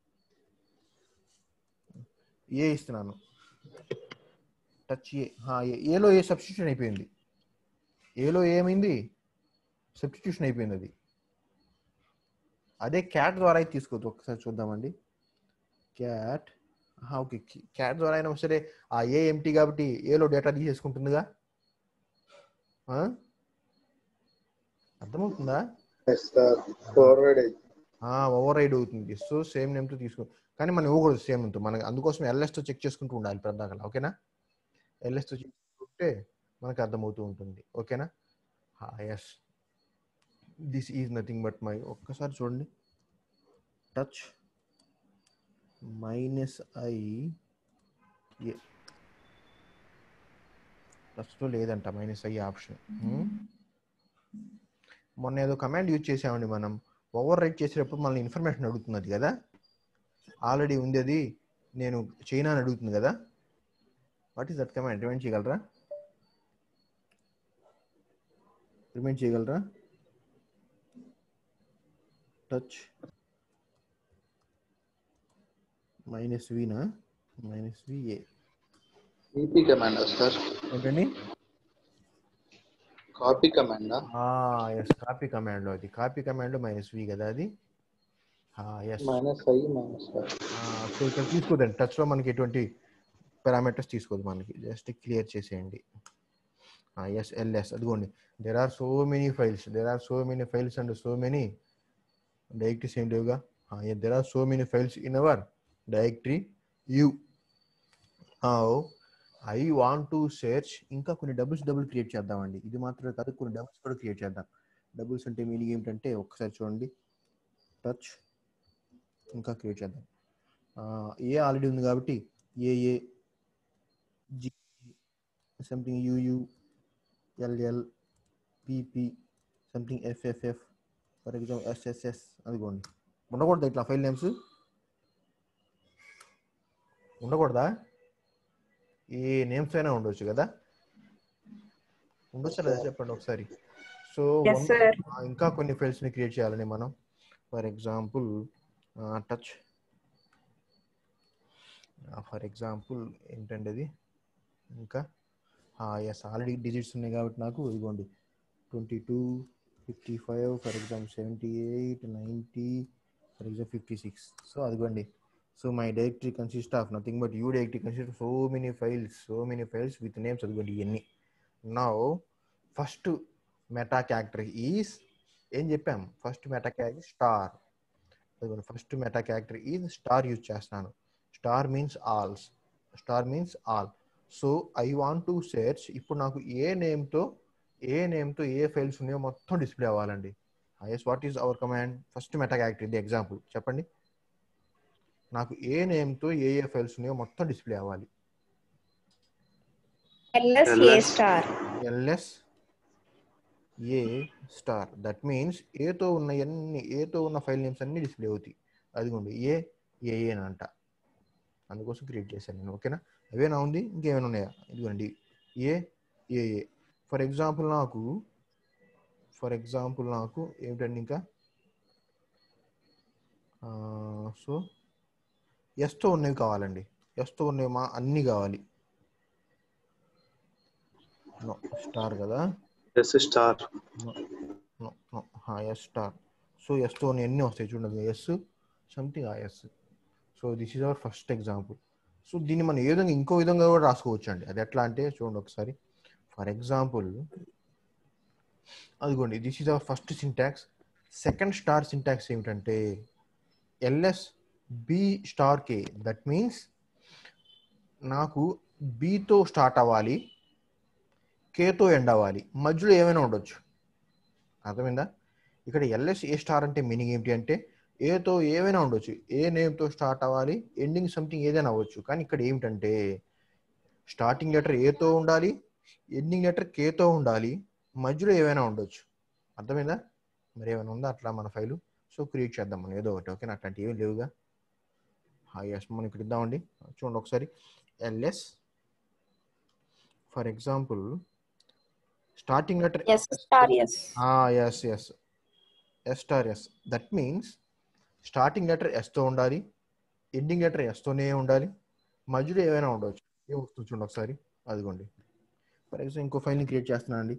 ఏ ఇస్తున్నాను టచ్ ఏ హా, ఏ- ఏలో ఏ సబ్స్టిట్యూషన్ అయిపోయింది ఏలో ఏమైంది సబ్స్టిట్యూషన్ అయిపోయింది అది అదే క్యాట్ ద్వారా అయితే తీసుకోవద్దు ఒకసారి చూద్దామండి క్యాట్ ఓకే క్యాట్ ద్వారా అయినా సరే ఆ ఏ ఎంటీ కాబట్టి ఏలో డేటా తీసేసుకుంటుందిగా ఆ? అర్థమవుతుందా ఎస్ సార్ ఫార్వర్డ్ అయితే ఓవర్ రైడ్ అవుతుంది సో సేమ్ నేమ్తో తీసుకో కానీ మనం ఇవ్వకూడదు సేమ్ నేమ్తో మనకి అందుకోసం ఎల్ఎస్తో చెక్ చేసుకుంటూ ఉండాలి పెద్దాకల ఓకేనా ఎల్ఎస్తో చెక్ చేసుకుంటే మనకు అర్థమవుతూ ఉంటుంది ఓకేనా yes this is nothing but my ఒక్కసారి చూడండి టచ్ మైనస్ ఐ ఏ టచ్లో లేదంట మైనస్ ఐ ఆప్షన్ మొన్న ఏదో కమాండ్ యూజ్ చేసామండి మనం ఓవర్ రైట్ చేసేటప్పుడు మనల్ని ఇన్ఫర్మేషన్ అడుగుతున్నది కదా ఆల్రెడీ ఉంది అది నేను చైనా అని అడుగుతుంది కదా what is that command remind చేయగలరా రిమైండ్ చేయగలరా టచ్ మైనస్ వినా మైనస్ వి ఏ ఈపీ కమాండ్ సార్ ఏంటండి కాపీ కమాండా ఎస్ కాపీ కమాండ్లో అది కాపీ కమాండ్లో మైనస్ వి కదా అది yes minus I minus sir so ఇక్కడ తీసుకోదండి టచ్లో మనకి ఎటువంటి పారామీటర్స్ తీసుకోదు మనకి జస్ట్ క్లియర్ చేసేయండి ఎస్ ఎల్ఎస్ అదిగోండి there are so many files there are so many files and so many directories ఏం లేవుగా there are so many files in our directory you I want to search ఇంకా కొన్ని doubles double create చేద్దామండి ఇది మాత్రమే కాదు కొన్ని డబుల్స్ కూడా క్రియేట్ చేద్దాం డబుల్స్ అంటే మీనింగ్ ఏమిటంటే ఒక్కసారి చూడండి టచ్ ఇంకా క్రియేట్ చేద్దాం ఆ, ఏ ఆల్రెడీ ఉంది కాబట్టి A A G something UU LL PP something FFF for example SSS అదిగోండి ఉండకూడదా ఇట్లా ఫైల్ నేమ్స్ ఉండకూడదా ఏ నేమ్స్ అయినా ఉండొచ్చు కదా ఉండొచ్చా లేదా చెప్పండి ఒకసారి సో Yes, sir. ఇంకా కొన్ని ఫైల్స్ ని క్రియేట్ చేయాలని మనం for example touch for example ఏంటండి అది ఇంకా ఎస్ ఆల్రెడీ డిజిట్స్ ఉన్నాయి కాబట్టి నాకు ఇదిగోండి twenty two fifty five for example seventy eight ninety for example fifty six so అదిగోండి so my directory consist of nothing but you directory consist so many files so many files with names అదిగోండి ఇవన్నీ now first meta character is ఏం చెప్పాం first meta character star first meta character is star use చేస్తున్నాను star means alls star means all so I want to search ఇప్పుడు నాకు ఏ నేమ్తో ఏ నేమ్తో ఏ files ఉన్నాయో మొత్తం display అవ్వాలండి yes what is our command first meta character ఇది example చెప్పండి నాకు ఏ నేమ్తో ఏ ఏ files ఉన్నాయో మొత్తం డిస్ప్లే అవ్వాలి ls A star ls A star that means ఏతో ఉన్న అన్ని ఏతో ఉన్న ఫైల్ నేమ్స్ అన్ని డిస్ప్లే అవుతాయి అదిగోండి ఏ ఏ అని అంట అందుకోసం క్రియేట్ చేశాను నేను ఓకేనా అవేనా ఉంది ఇంకేమైనా ఉన్నాయా ఇదిగోండి A A A for example నాకు ఫర్ ఎగ్జాంపుల్ నాకు ఏమిటండి ఇంకా సో ఎస్తో ఉన్నవి కావాలండి ఎస్తో ఉన్నవి మా అన్నీ కావాలి నో స్టార్ కదా S star no no S star so ఎస్తో ఎన్ని వస్తాయి చూడండి ఎస్ సంథింగ్ ఆ S so this is our first example సో దీన్ని మనం ఏ విధంగా ఇంకో విధంగా కూడా రాసుకోవచ్చు అండి అది ఎట్లా అంటే చూడండి ఒకసారి ఫర్ ఎగ్జాంపుల్ అదిగోండి this is our first syntax second star syntax ఏమిటంటే ls B star K that means నాకు బితో స్టార్ట్ అవ్వాలి కేతో ఎండ్ అవ్వాలి మధ్యలో ఏమైనా ఉండొచ్చు అర్థమైందా ఇక్కడ ఎల్ఎస్ ఏ స్టార్ అంటే మీనింగ్ ఏంటి అంటే ఏతో ఏమైనా ఉండొచ్చు ఏ నేమ్తో స్టార్ట్ అవ్వాలి ఎండింగ్ సంథింగ్ ఏదైనా అవ్వచ్చు కానీ ఇక్కడ ఏమిటంటే స్టార్టింగ్ లెటర్ ఏతో ఉండాలి ఎండింగ్ లెటర్ కేతో ఉండాలి మధ్యలో ఏమైనా ఉండొచ్చు అర్థమైందా మరి ఏమైనా ఉందా అట్లా మన ఫైలు సో క్రియేట్ చేద్దాం మనం ఏదో ఒకటి ఓకేనా అట్లాంటి ఏమి లేవుగా ఎస్ మనం ఇక్కడ ఇద్దామండి చూడండి ఒకసారి ls for example starting letter S star S S S S star S that means starting letter ఎస్తో ఉండాలి ఎండింగ్ లెటర్ ఎస్తోనే ఉండాలి మధ్యలో ఏమైనా ఉండవచ్చు ఏం వస్తుంది చూడండి ఒకసారి అదిగోండి ఫర్ ఎగ్జాంపుల్ ఇంకో ఫైల్ని క్రియేట్ చేస్తున్నా అండి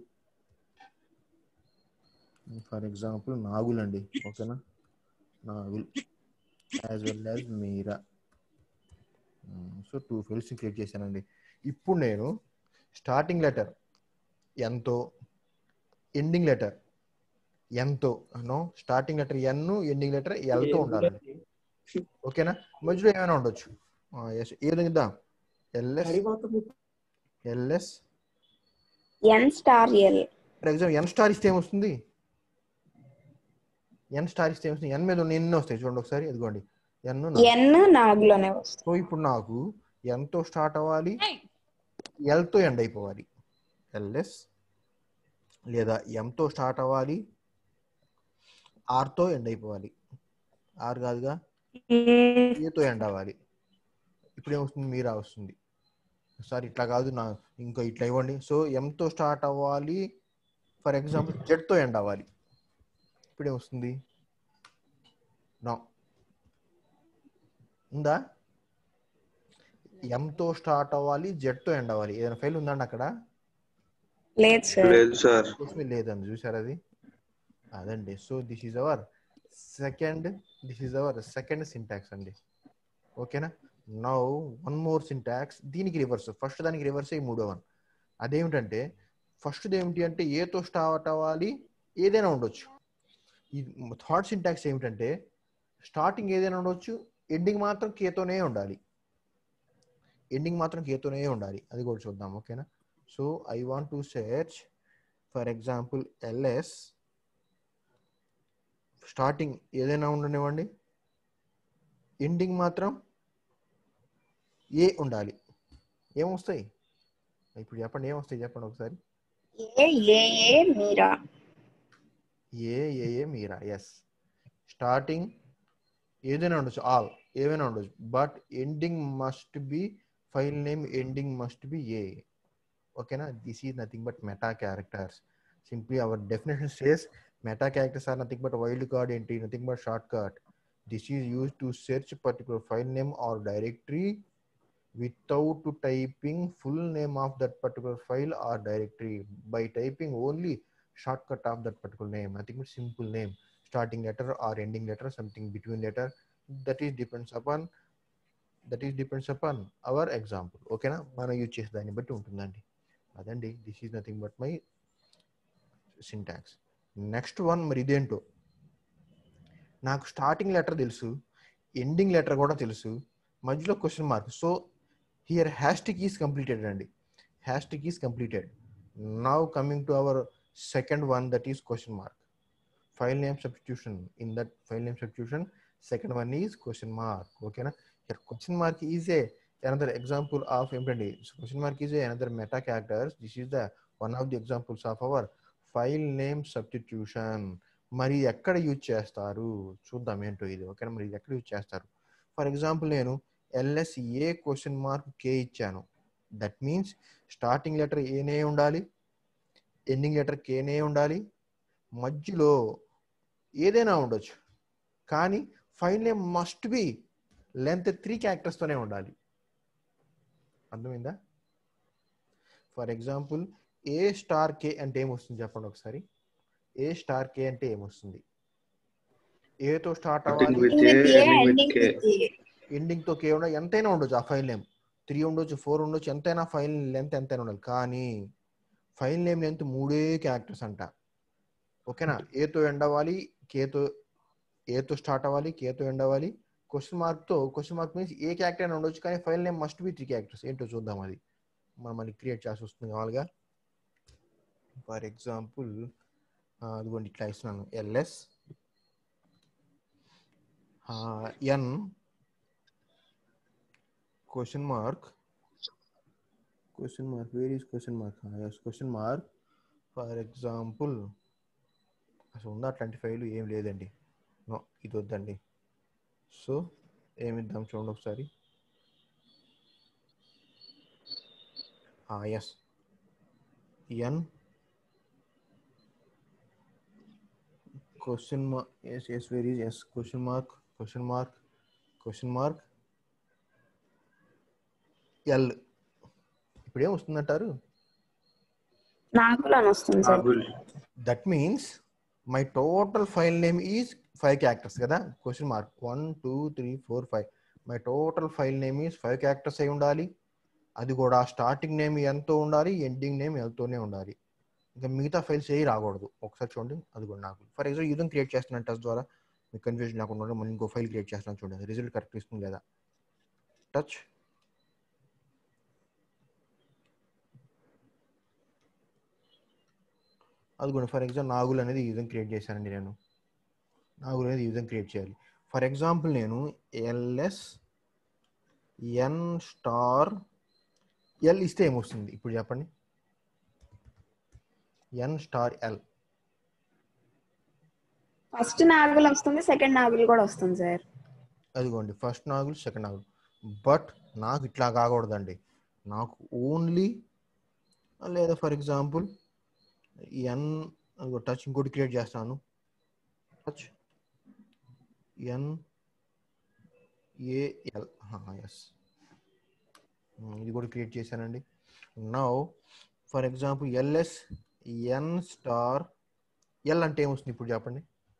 ఫర్ ఎగ్జాంపుల్ నాగుల్ అండి ఓకేనా Nagul as well as Meera so two files create చేశానండి ఇప్పుడు నేను స్టార్టింగ్ లెటర్ ఎంతో ఎండింగ్ లెటర్ ఎంతో no starting letter N ending letter ఎల్తో ఉండాలి ఓకేనా మధ్యలో ఏమైనా ఉండొచ్చు ఎస్ ఏ విధంగా ఇద్దాం ls ls N star L for example N star ఇస్తే ఏమొస్తుంది ఎన్ స్టార్ ఇస్తే ఏమొస్తుంది ఎన్ మీద ఉన్న ఎన్ని వస్తాయి చూడండి ఒకసారి ఇదిగోండి ఎన్ ఎన్ నాగులోనే వస్తుంది సో ఇప్పుడు నాకు ఎంతో స్టార్ట్ అవ్వాలి ఎల్తో ఎండ్ అయిపోవాలి ఎల్ఎస్ లేదా ఎంతో స్టార్ట్ అవ్వాలి ఆర్తో ఎండ్ అయిపోవాలి ఆర్ కాదుగా ఏతో ఎండ్ అవ్వాలి ఇప్పుడు ఏమొస్తుంది మీరా వస్తుంది సార్ ఇట్లా కాదు నా ఇంకా ఇట్లా ఇవ్వండి సో ఎంతో స్టార్ట్ అవ్వాలి ఫర్ ఎగ్జాంపుల్ జెడ్తో ఎండ్ అవ్వాలి ఇప్పుడు ఏమొస్తుంది నా ఉందా ఎంతో స్టార్ట్ అవ్వాలి జెడ్తో ఎండ్ అవ్వాలి ఏదైనా ఫైల్ ఉందండి అక్కడ లేదు సార్ లేదు సార్ కోసమే లేదండి చూసారు అది అదండి so this is our second this is our second syntax అండి ఓకేనా నౌ వన్ మోర్ సింటాక్స్ దీనికి రివర్స్ ఫస్ట్ దానికి రివర్స్ ఈ మూడో వన్ అదేమిటంటే ఫస్ట్ ఏమిటి అంటే ఏతో స్టార్ట్ అవ్వాలి ఏదైనా ఉండొచ్చు ఈ థర్డ్ సింటాక్స్ ఏమిటంటే స్టార్టింగ్ ఏదైనా ఉండొచ్చు ఎండింగ్ మాత్రం కేతోనే ఉండాలి ఎండింగ్ మాత్రం కేతోనే ఉండాలి అది కూడా చూద్దాం ఓకేనా so I want to search for example ls starting ఏదైనా ఉండనివ్వండి ఎండింగ్ మాత్రం ఏ ఉండాలి ఏమొస్తాయి ఇప్పుడు చెప్పండి ఏమొస్తాయి చెప్పండి ఒకసారి ఏ A A Meera A A A Meera yes starting ఏదైనా ఉండొచ్చు ఆల్ ఏవైనా ఉండొచ్చు but ending must be file name ending must be A ఓకేనా this is nothing but meta characters simply our definition says meta characters are nothing but wild card ఏంటి nothing but short cut this is use to search particular file name or directory without typing full name of that particular file or directory by typing only shortcut of that particular name nothing but simple name starting letter or ending letter something between letter that is depends upon that is depends upon our example ఓకేనా మనం use చేసే దాన్ని బట్టి ఉంటుందండి అదండి this is nothing but my syntax next one మరి ఇదేంటో నాకు స్టార్టింగ్ లెటర్ తెలుసు ఎండింగ్ లెటర్ కూడా తెలుసు మధ్యలో question mark so here asterisk is completed అండి asterisk is completed now coming to our second one that is question mark file name substitution in that file name substitution second one is question mark ఓకేనా here question mark is a another example of ఏంటండి question mark is a another meta characters this is the one of the examples of our file name substitution మరి ఎక్కడ use చేస్తారు చూద్దాం ఏంటో ఇది ఓకేనా మరి ఇది ఎక్కడ యూజ్ చేస్తారు ఫర్ ఎగ్జాంపుల్ నేను ls A question mark K ఇచ్చాను దట్ మీన్స్ స్టార్టింగ్ లెటర్ ఏనే ఉండాలి ఎండింగ్ లెటర్ కేనే ఉండాలి మధ్యలో ఏదైనా ఉండొచ్చు కానీ file name must be length three క్యారెక్టర్స్తోనే ఉండాలి అర్థమైందా for example A star K అంటే ఏమొస్తుంది చెప్పండి ఒకసారి ఏ స్టార్ కే అంటే ఏమొస్తుంది ఏతో స్టార్ట్ Starting అవ్వాలి with Ending A, with A, ending with ending K. with A. Ending తో కే ఉండదు ఎంతైనా ఉండొచ్చు ఆ ఫైల్ నేమ్ త్రీ ఉండొచ్చు ఫోర్ ఉండొచ్చు ఎంతైనా ఫైల్ లెంత్ ఎంతైనా ఉండాలి కానీ ఫైల్ నేమ్ లెంత్ మూడే క్యారెక్టర్స్ అంట ఓకేనా ఏతో ఎండ్ అవ్వాలి కేతో ఏతో స్టార్ట్ అవ్వాలి కేతో ఎండ్ అవ్వాలి క్వశ్చన్ మార్క్ తో క్వశ్చన్ మార్క్ మీన్స్ ఏ క్యారెక్టర్ అయినా ఉండొచ్చు కానీ file name must be three characters ఏంటో చూద్దాం అది మనం మళ్ళీ క్రియేట్ చేసి వస్తుంది కావాలిగా ఫర్ ఎగ్జాంపుల్ అదిగోండి ఇట్లా ఇస్తున్నాను ls N question mark question mark where is question mark Ah, yes question mark for example అసలు ఉందా అట్లాంటి ఫైల్ ఏం లేదండి నో ఇది వద్దండి సో ఏమిద్దాం చూడండి ఒకసారి S N question mark S S very S question mark question mark question mark L ఇప్పుడు ఏం వస్తుందంటారు నాగులు అని వస్తుంది sir Nagul that means my total file name is five characters కదా question mark one two three four five my total file name is five characters అయి ఉండాలి అది కూడా స్టార్టింగ్ నేమ్ ఎంతో ఉండాలి ఎండింగ్ నేమ్ ఎంతోనే ఉండాలి ఇంకా మిగతా ఫైల్స్ ఏ రాకూడదు ఒకసారి చూడండి అది కూడా నాకు ఫర్ ఎగ్జాంపుల్ యూజన్ క్రియేట్ చేస్తున్నాను టచ్ ద్వారా మీకు కన్ఫ్యూజన్ లేకుండా ఉండాలి. మళ్ళీ ఇంకో ఫైల్ క్రియేట్ చేస్తున్నాను చూడండి రిజల్ట్ కరెక్ట్ ఇస్తుంది లేదా టచ్ అది కూడా ఫర్ ఎగ్జాంపుల్ నాగుల్ అనేది యూజన్ క్రియేట్ చేశానండి నేను నాగుల్ అనేది యూజన్ క్రియేట్ చేయాలి ఫర్ ఎగ్జాంపుల్ నేను ఎల్ఎస్ ఎన్ స్టార్ ఎల్ ఇస్తే ఏమొస్తుంది ఇప్పుడు చెప్పండి N star L first Nagul వస్తుంది సెకండ్ నాగులు కూడా వస్తుంది సార్ అదిగోండి first Nagul second Nagul but నాకు ఇట్లా కాకూడదండి నాకు ఓన్లీ లేదా ఫర్ ఎగ్జాంపుల్ ఎన్ అదిగో టచ్ ఇంకోటి క్రియేట్ చేస్తాను టచ్ ఎన్ ఏఎల్ ఎస్ ఇది కూడా క్రియేట్ చేశానండి now for example ls N star L అంటే ఏమొస్తుంది ఇప్పుడు చెప్పండి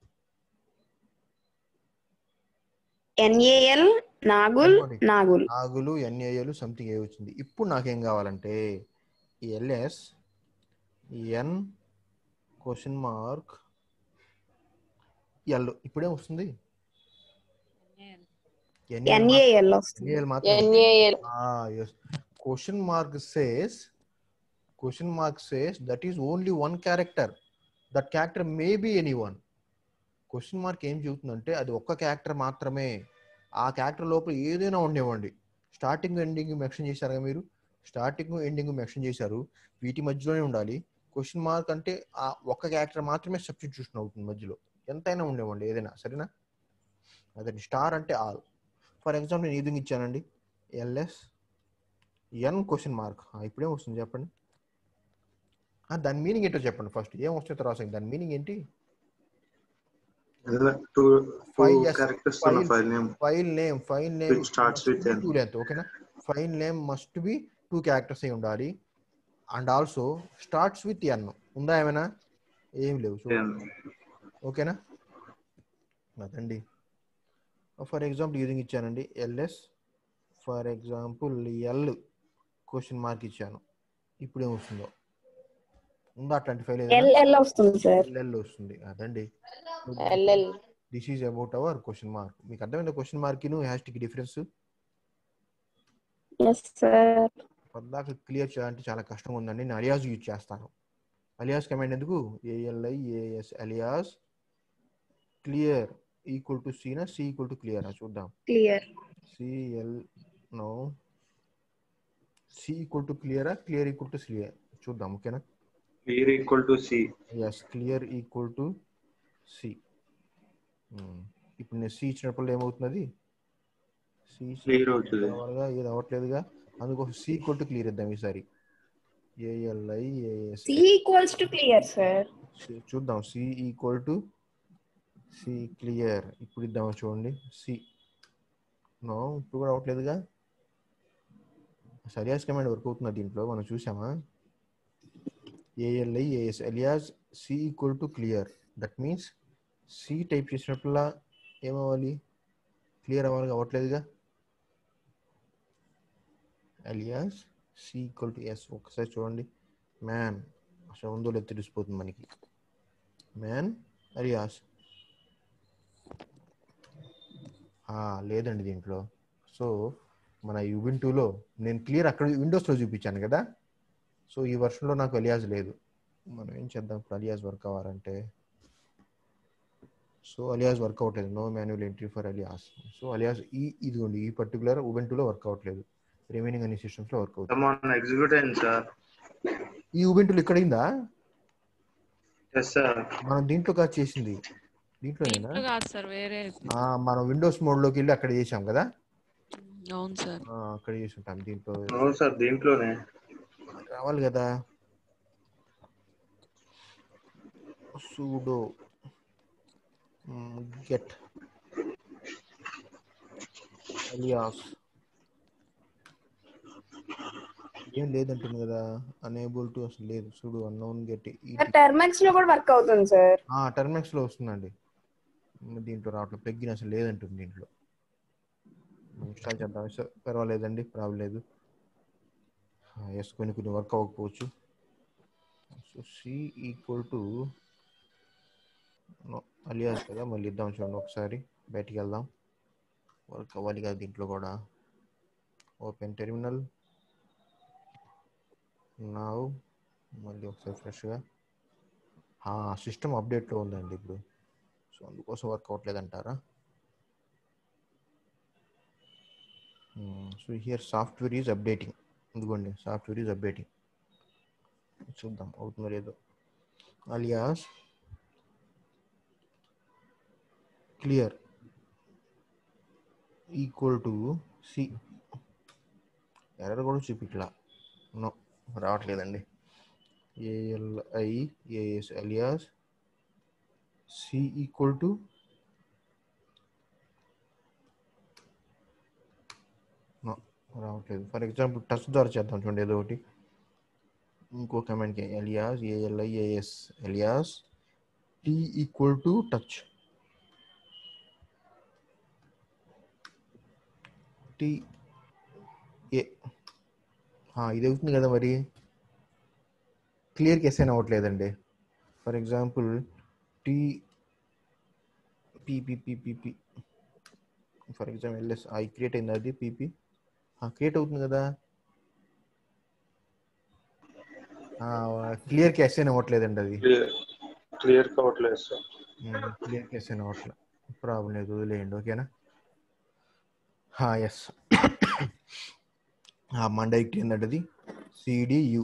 ఎన్ఏఎల్ నాగుల్ అనుకోండి. నాగుల్ నాగులు ఎన్ఏలు సంథింగ్ ఏ వచ్చింది ఇప్పుడు నాకేం కావాలంటే ls N question mark L ఇప్పుడేం వస్తుంది ఎన్ఏఎల్ వస్తుంది ఎన్ఏఎల్ మాత్రం NAL yes question mark says question mark says that is only one character that character may be anyone question mark ఏం చెబుతుందంటే అది ఒక్క క్యారెక్టర్ మాత్రమే ఆ క్యారెక్టర్ లోపల ఏదైనా ఉండేవ్వండి స్టార్టింగ్ ఎండింగ్ మెన్షన్ చేశారుగా మీరు స్టార్టింగ్ ఎండింగ్ మెన్షన్ చేశారు వీటి మధ్యలోనే ఉండాలి క్వశ్చన్ మార్క్ అంటే ఆ ఒక్క క్యారెక్టర్ మాత్రమే సబ్స్టిట్యూషన్ అవుతుంది మధ్యలో ఎంతైనా ఉండేవ్వండి ఏదైనా సరేనా అదే స్టార్ అంటే ఆల్ ఫర్ ఎగ్జాంపుల్ నేను ఇది ఇచ్చానండి ఎల్ఎస్ ఎన్ క్వశ్చన్ మార్క్ ఇప్పుడేం వస్తుంది చెప్పండి ఆ, దాని మీనింగ్ ఏంటో చెప్పండి ఫస్ట్ ఏం వస్తుంది తర్వాత దాని మీనింగ్ ఏంటి two File, two yes, characters file. File name file name file name Which starts with N. Two length ఓకేనా file name must be two characters అయి ఉండాలి and also starts with N ఉందా ఏమైనా ఏం లేవు చూడండి ఓకేనా అదండి ఫర్ ఎగ్జాంపుల్ యూజింగ్ ఇచ్చానండి LS for example L question mark ఇచ్చాను ఇప్పుడు ఏం వస్తుందో ఉందా అట్లాంటి ఫైల్ ఎల్ఎల్ వస్తుంది సార్ ఎల్ వస్తుంది అదండి LL this is about hour question mark మీకు అర్థమైంది క్వశ్చన్ మార్క్ హ్యాష్ కి డిఫరెన్స్ ఎస్ సార్ పద్దాక క్లియర్ చేయాలంటే చాలా కష్టంగా ఉందండి నేను అలియాస్ యూజ్ చేస్తాను అలియాస్ కమాండ్ ఎందుకు ALI AS alias clear equal to సీనా సి ఈక్వల్ టు క్లియర్ చూద్దాం clear CL no C equal to క్లియరా క్లియర్ ఈక్వల్ టు క్లియర్ చూద్దాం ఓకేనా clear equal to C S clear equal to C ఇప్పుడు నేను C ఇచ్చినప్పుడు ఏమవుతున్నది C Clear అవుతుంది. కావాలిగా ఏది అవ్వట్లేదుగా అందుకోసం సి ఈక్వల్ టు క్లియర్ ఇద్దాం ఈసారి ALI AS C equals to clear sir చూద్దాం C equal to C clear ఇప్పుడు ఇద్దాం చూడండి సి నో ఇప్పుడు కూడా అవ్వట్లేదుగా సరియాస్ కమాండ్ వర్క్ అవుతున్నా దీంట్లో మనం చూసామా ALI AS alias C equal to clear that means C type చేసినప్పుడల్లా ఏమవ్వాలి క్లియర్ అవ్వాలి అవ్వట్లేదుగా alias C equal to S ఒకసారి చూడండి మ్యాన్ అసలు ఉందో లేదో తెలిసిపోతుంది మనకి మ్యాన్ అలియాస్ లేదండి దీంట్లో సో మన యుబింటూలో నేను క్లియర్ అక్కడ విండోస్లో చూపించాను కదా సో ఈ వర్షన్లో నాకు అలియాజ్ లేదు మనం ఏం చేద్దాం ఇప్పుడు అలియాజ్ వర్క్ అవ్వాలంటే సో అలియాజ్ వర్క్ అవ్వట్లేదు no manual entry for alias so alias ఈ ఇదిగోండి ఈ పర్టికులర్ ఉబెంటులో వర్క్ అవ్వట్లేదు రిమైనింగ్ అన్ని సిస్టమ్స్లో వర్క్ అవుతుంది కమాన్ ఎగ్జిక్యూట్ అయింది సార్ ఈ ఉబెంటులు ఇక్కడైందా ఎస్ సార్ మనం దీంట్లో కాదు చేసింది దీంట్లోనేనా దీంట్లో కాదు సార్ వేరే ఆ, మనం విండోస్ మోడ్లోకి వెళ్ళి అక్కడ చేసాం కదా అవును సార్ ఆ, అక్కడ చేసి ఉంటాం దీంట్లో అవును సార్ దీంట్లోనే రావాలి కదా sudo get alias ఏం లేదంటుంది కదా అనేబుల్ టు అసలు లేదు సుడు అన్నోన్ గెట్ టర్మెక్స్ లో కూడా వర్క్ అవుతుంది సార్ టర్మెక్స్ లో వస్తుందండి దీంట్లో రావట్లేదు ప్లగ్గిన్ అసలు లేదంటుంది దీంట్లో ఇన్స్టాల్ చేద్దాం సార్ పర్వాలేదండి ప్రాబ్లం లేదు ఎస్ కొన్ని కొన్ని వర్క్ అవ్వకపోవచ్చు so C equal to alias కదా మళ్ళీ ఇద్దాం చూడండి ఒకసారి బయటికి వెళ్దాం వర్క్ అవ్వాలి కదా దీంట్లో కూడా ఓపెన్ టెర్మినల్ నావు మళ్ళీ ఒకసారి ఫ్రెష్గా సిస్టమ్ అప్డేట్లో ఉందండి ఇప్పుడు సో అందుకోసం వర్క్ అవ్వట్లేదు అంటారా so here software is updating ఇదిగోండి సాఫ్ట్వేర్ ఈజ్ అప్డేటింగ్ చూద్దాం అవుతుందో లేదో alias clear equal to C error కూడా చూపిట్లా నో రావట్లేదండి ALI AS alias C equal to no రావట్లేదు ఫర్ ఎగ్జాంపుల్ టచ్ ద్వారా చేద్దాం చూడండి ఏదో ఒకటి ఇంకో కమెంట్కి alias ALI AS alias T equal to touch T ఏ ఇది అవుతుంది కదా మరి క్లియర్ కేస్ అయినా అవ్వట్లేదండి ఫర్ ఎగ్జాంపుల్ టీ పీపీపీపీపీ for example LS I create అయింది అది పీపీ క్రియేట్ అవుతుంది కదా క్లియర్ కేస్ అయినా అవ్వట్లేదండి అది క్లియర్ క్లియర్ కావట్లేదు సార్ క్లియర్ కేస్ అయినా అవ్వట్లేదు ప్రాబ్లం లేదు వదిలేయండి ఓకేనా ఎస్ మన డైరెక్ట్ ఏంటంటే అది సిడియు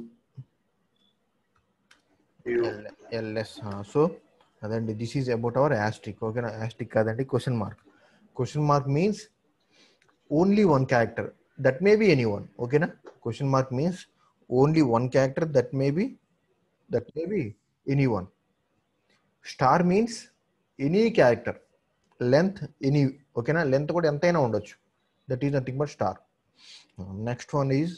ఎల్ఎస్ సో అదండి this is about our asterisk ఓకేనా యాస్టిక్ కాదండి question mark question mark means only one character that may be any one ఓకేనా question mark means only one character that may be that may be any one star means any character length any ఓకేనా length కూడా ఎంతైనా ఉండొచ్చు that is nothing but star next one is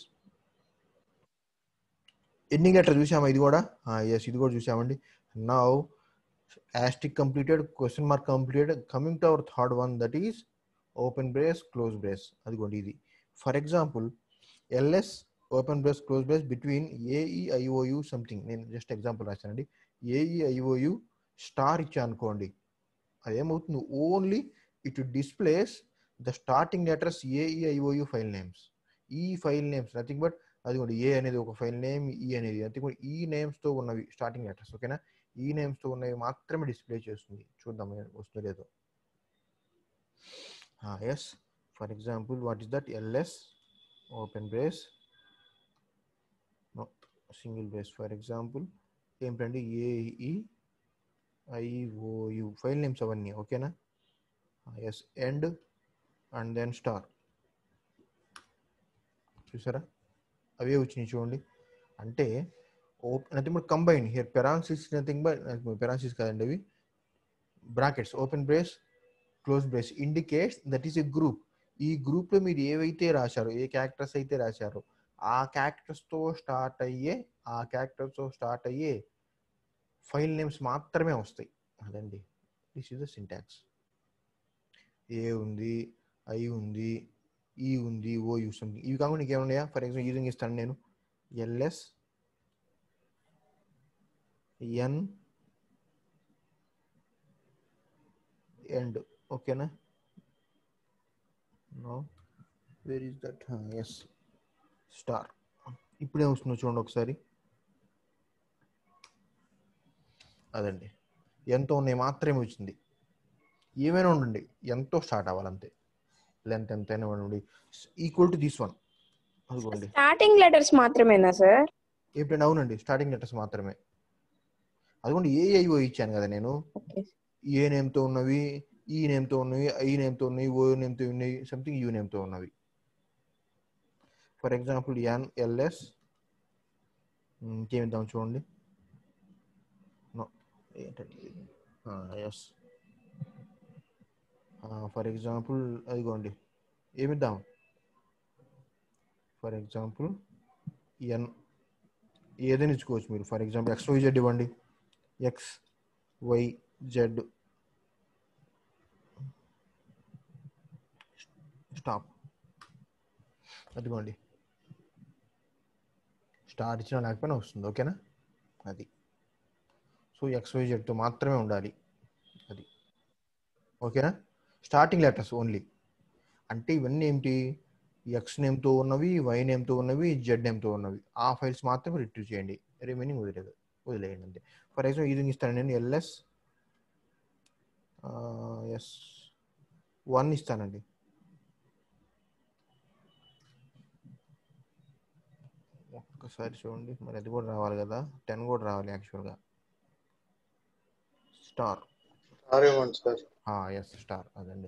ending అట్లా చూసామా ఇది కూడా yes ఇది కూడా చూసామండి now asterisk completed question mark completed coming to our third one that is open brace close brace అదిగోండి ఇది for example LS open brace close brace between AEIOU something నేను జస్ట్ ఎగ్జాంపుల్ రాశానండి ఏఈఐఓయు స్టార్ ఇచ్చా అనుకోండి అదేమవుతుంది only it displays the starting letters AEIOU file names ఈ file names nothing but అది కూడా ఏ అనేది ఒక ఫైల్ నేమ్ ఈ అనేది నథింగ్ బట్ ఈ నేమ్స్తో ఉన్నవి స్టార్టింగ్ లెటర్స్ ఓకేనా ఈ నేమ్స్తో ఉన్నవి మాత్రమే డిస్ప్లే చేస్తుంది చూద్దాం వస్తుందో లేదో yes for example what is that LS open brace single brace for example ఏంటంటే ఏఈ ఐఓయు ఫైల్ నేమ్స్ అవన్నీ ఓకేనా yes end and then star చూసారా అవే వచ్చినాయి చూడండి అంటే nothing but combine here parenthesis nothing but parenthesis కాదండి అవి brackets open brace close brace indicates that is a group ఈ గ్రూప్లో మీరు ఏవైతే రాశారో ఏ క్యారెక్టర్స్ అయితే రాశారో ఆ క్యారెక్టర్స్తో స్టార్ట్ అయ్యే ఆ క్యారెక్టర్స్తో స్టార్ట్ అయ్యే ఫైల్ నేమ్స్ మాత్రమే వస్తాయి అదండి this is the syntax A ఉంది ఐ ఉంది ఈ ఉంది ఓ యూ సంథింగ్ ఇవి కాకుండా ఇంకేమున్నాయా ఫర్ ఎగ్జాంపుల్ యూజింగ్ ఇస్తాను నేను ఎల్ఎస్ ఎన్ ఎండ్ ఓకేనా no where is that yes star ఇప్పుడే వస్తుందో చూడండి ఒకసారి అదండి ఎంతో ఉన్నాయి మాత్రమే వచ్చింది ఏమైనా ఉండండి ఎంతో స్టార్ట్ అవ్వాలంతే లెంత్ ఎంతైనా ఉండండి ఈక్వల్ టు దిస్ వన్ అదిగోండి స్టార్టింగ్ లెటర్స్ మాత్రమేనా సార్ ఏంటంటే అవునండి స్టార్టింగ్ లెటర్స్ మాత్రమే అదిగోండి ఏఐఓ ఇచ్చాను కదా నేను ఏ నేమ్తో ఉన్నవి ఈ నేమ్తో ఉన్నవి ఐ నేమ్తో ఉన్నవి ఓ నేమ్తో ఉన్నవి సంథింగ్ యూ నేమ్తో ఉన్నవి ఫర్ ఎగ్జాంపుల్ ఎన్ ఎల్ఎస్ ఇంకేమిద్దాం చూడండి ఎస్ ఫర్ ఎగ్జాంపుల్ అదిగోండి ఏమిద్దాం ఫర్ ఎగ్జాంపుల్ ఎన్ ఏదైనా ఇచ్చుకోవచ్చు మీరు for example X Y Z ఇవ్వండి ఎక్స్ వై జెడ్ స్టాప్ అదిగోండి స్టార్ ఇచ్చినా లేకపోయినా వస్తుంది ఓకేనా అది సో ఎక్స్ వై జెడ్తో మాత్రమే ఉండాలి అది ఓకేనా స్టార్టింగ్ లెటర్స్ ఓన్లీ అంటే ఇవన్నీ ఏంటి ఎక్స్ నేమ్తో ఉన్నవి వై నేమ్తో ఉన్నవి జెడ్ నేమ్తో ఉన్నవి ఆ ఫైల్స్ మాత్రమే రిట్రీవ్ చేయండి రిమైనింగ్ వదిలేదు వదిలేయండి అంతే ఫర్ ఎగ్జాంపుల్ ఇది ఇస్తాను నేను ఎల్ఎస్ ఎస్ వన్ ఇస్తానండి ఒక్కసారి చూడండి మరి అది కూడా రావాలి కదా టెన్ కూడా రావాలి యాక్చువల్గా స్టార్ సార్ ఇవ్వండి సార్ ఎస్ స్టార్ అదండి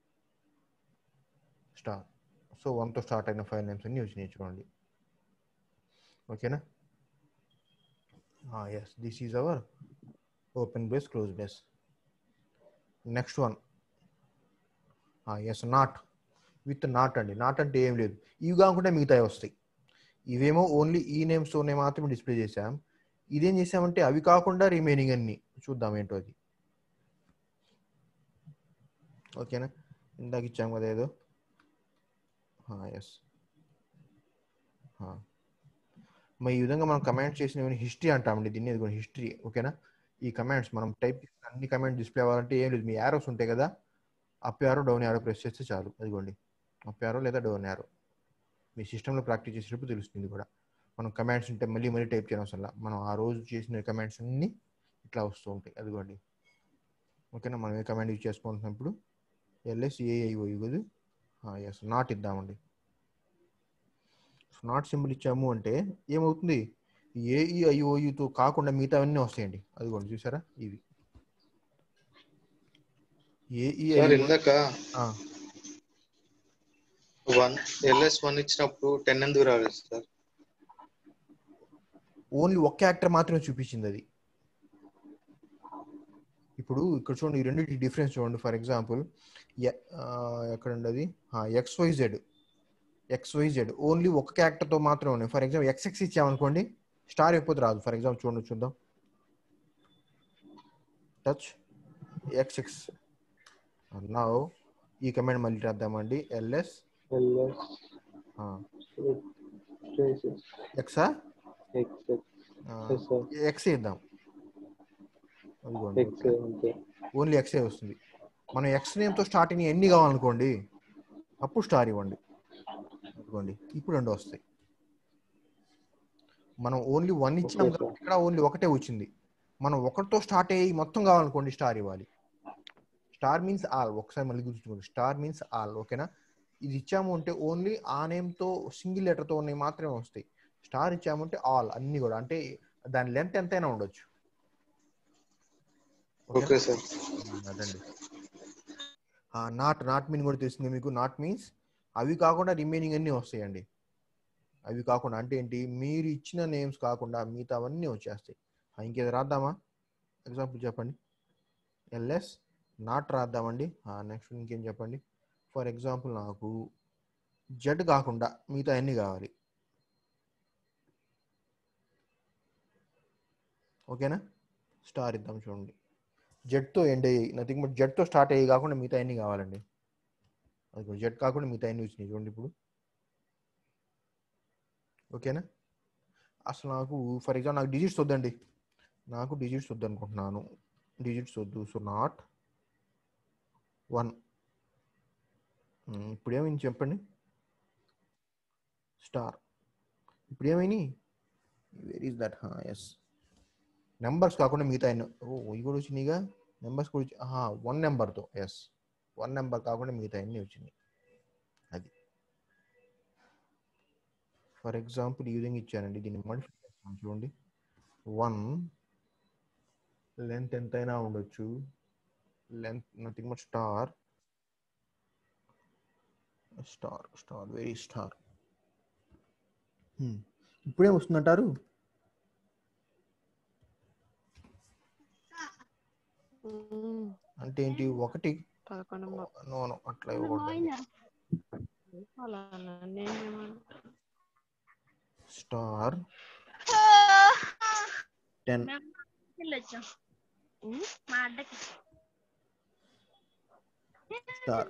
స్టార్ సో వన్తో స్టార్ట్ అయిన ఫైల్ నేమ్స్ అన్ని వచ్చినాయి చూడండి ఓకేనా yes this is our open brace close brace next one yes not with not అండి నాట్ అంటే ఏం లేదు ఇవి కాకుండా మిగతాయి వస్తాయి ఇవేమో ఓన్లీ ఈ నేమ్స్తోనే మాత్రమే డిస్ప్లే చేసాం ఇదేం చేసామంటే అవి కాకుండా రిమైనింగ్ అన్ని చూద్దాం ఏంటో అది ఓకేనా ఇందాక ఇచ్చాం కదా ఏదో ఎస్ మరి ఈ విధంగా మనం కమాండ్స్ చేసిన హిస్టరీ అంటామండి దీన్ని ఇది హిస్టరీ ఓకేనా ఈ కమాండ్స్ మనం టైప్ చేసిన అన్ని కమాండ్ డిస్ప్లే అవ్వాలంటే ఏం లేదు మీ యారోస్ ఉంటాయి కదా up arrow down arrow press చేస్తే చాలు అదిగోండి అప్ యారో లేదా డౌన్ యారో మీ సిస్టంలో ప్రాక్టీస్ చేసేటప్పుడు తెలుస్తుంది కూడా మనం కమాండ్స్ ఉంటే మళ్ళీ మళ్ళీ టైప్ చేయడం అసలు మనం ఆ రోజు చేసిన కమాండ్స్ అన్ని ఇట్లా వస్తూ ఉంటాయి అదిగోండి ఓకేనా మనం ఏ కమాండ్ యూజ్ చేసుకుంటున్నప్పుడు ఎల్ఎస్ ఏఐఓ కదా ఎస్ నాట్ ఇద్దామండి నాట్ సింబల్ ఇచ్చాము అంటే ఏమవుతుంది ఏఈఐఓయుతో కాకుండా మిగతా అన్నీ వస్తాయండి అదిగోండి చూసారా ఇవి సార్ ఏఈఐ ఇందాక వన్ ఎల్ఎస్ వన్ ఇచ్చినప్పుడు టెన్ ఎందుకు రాలేదు సార్ ఓన్లీ ఒక్క యాక్టర్ మాత్రమే చూపించింది అది ఇప్పుడు ఇక్కడ చూడండి ఈ రెండింటి డిఫరెన్స్ చూడండి ఫర్ ఎగ్జాంపుల్ ఎక్కడండి అది X Y Z X Y Z only ఒక క్యారెక్టర్తో మాత్రమే ఉన్నాయి ఫర్ ఎగ్జాంపుల్ ఎక్స్ ఎక్స్ ఇచ్చామనుకోండి స్టార్ అయిపోతే రాదు ఫర్ ఎగ్జాంపుల్ చూడండి చూద్దాం టచ్ ఎక్స్ ఎక్స్ నా ఈ కమాండ్ మళ్ళీ రాద్దామండి ఎల్ఎస్ ఎల్ఎస్ ఎక్సా ఎక్స్ ఎస్ సార్ ఎక్స్ ఇద్దాం అదిగోండి ఎక్స్ అంతే ఓన్లీ ఎక్సే వస్తుంది మనం ఎక్స్ నేమ్తో స్టార్ట్ అయిన ఎన్ని కావాలనుకోండి అప్పుడు స్టార్ ఇవ్వండి అనుకోండి ఇప్పుడు రెండు వస్తాయి మనం ఓన్లీ వన్ ఇచ్చినాం Okay, sir. కాబట్టి ఇక్కడ ఓన్లీ ఒకటే వచ్చింది మనం ఒకటితో స్టార్ట్ అయ్యి మొత్తం కావాలనుకోండి స్టార్ ఇవ్వాలి స్టార్ మీన్స్ ఆల్ ఒకసారి మళ్ళీ గుర్తుంచుకోండి స్టార్ మీన్స్ ఆల్ ఓకేనా ఇది ఇచ్చాము అంటే ఓన్లీ ఆ నేమ్తో సింగిల్ లెటర్తో ఉన్నాయి మాత్రమే వస్తాయి స్టార్ ఇచ్చామంటే ఆల్ అన్ని కూడా అంటే దాని లెంత్ ఎంతైనా ఉండొచ్చు ఓకేనా? ఓకే సార్ అదండి నాట్ నాట్ మీన్ కూడా తెలిసింది మీకు నాట్ మీన్స్ అవి కాకుండా రిమైనింగ్ అన్నీ వస్తాయండి అవి కాకుండా అంటే ఏంటి మీరు ఇచ్చిన నేమ్స్ కాకుండా మిగతా అవన్నీ వచ్చేస్తాయి ఆ, ఇంకేది రాద్దామా ఎగ్జాంపుల్ చెప్పండి ఎల్ఎస్ నాట్ రాద్దామండి నెక్స్ట్ ఇంకేం చెప్పండి ఫర్ ఎగ్జాంపుల్ నాకు జెడ్ కాకుండా మిగతా అన్నీ కావాలి ఓకేనా స్టార్ ఇద్దాం చూడండి జెడ్తో ఎండ్ అయ్యి నథింగ్ బట్ జెడ్తో స్టార్ట్ అయ్యి కాకుండా మిగతా అన్ని కావాలండి అది జెడ్ కాకుండా మిగతా అన్ని వచ్చినాయి చూడండి ఇప్పుడు ఓకేనా అసలు నాకు ఫర్ ఎగ్జాంపుల్ నాకు డిజిట్స్ వద్దండి నాకు డిజిట్స్ వద్దు అనుకుంటున్నాను డిజిట్స్ వద్దు సో నాట్ వన్ ఇప్పుడు ఏమైంది చెప్పండి స్టార్ ఇప్పుడు ఏమైనాయి where is that yes numbers కాకుండా మిగతా ఎన్నో ఓ ఇవి కూడా వచ్చినాయిగా నెంబర్స్ కూడా వచ్చి వన్ నెంబర్తో ఎస్ వన్ నెంబర్ కాకుండా మిగతా అన్నీ వచ్చినాయి అది ఫర్ ఎగ్జాంపుల్ ఈ విధంగా ఇచ్చానండి దీన్ని మోడిఫై చేస్తాను చూడండి వన్ లెంత్ ఎంతైనా ఉండొచ్చు length nothing but star star star very star ఇప్పుడేం వస్తుందంటారు అంటే ఏంటి ఒకటి పదకొండు నో నో అట్లా ఇవ్వకూడదు అలా నేనేమన్నా స్టార్ టెన్ వెళ్ళొచ్చాం మా అడ్డకి స్టార్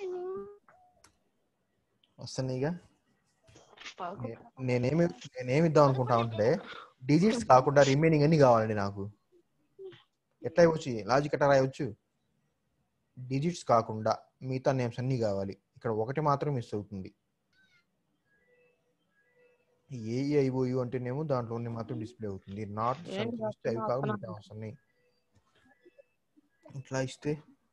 వస్తున్నాయిగా నే- నేనేమి నేనేమి ఇద్దాం అనుకుంటా ఉంటే డిజిట్స్ కాకుండా రిమైనింగ్ అన్ని కావాలండి నాకు ఎట్లా ఇవ్వచ్చు లాజిక్ ఎట్లా రాయవచ్చు డిజిట్స్ కాకుండా మిగతా నేమ్స్ అన్ని కావాలి ఇక్కడ ఒకటి మాత్రం మిస్ అవుతుంది ఏ ఐఓయు అంటేనేమో దాంట్లో ఉన్న మాత్రం డిస్ప్లే అవుతుంది నాట్ ఏంటి ఇస్తే అవి కావు మిగతా వస్తున్నాయి ఇట్లా ఇస్తే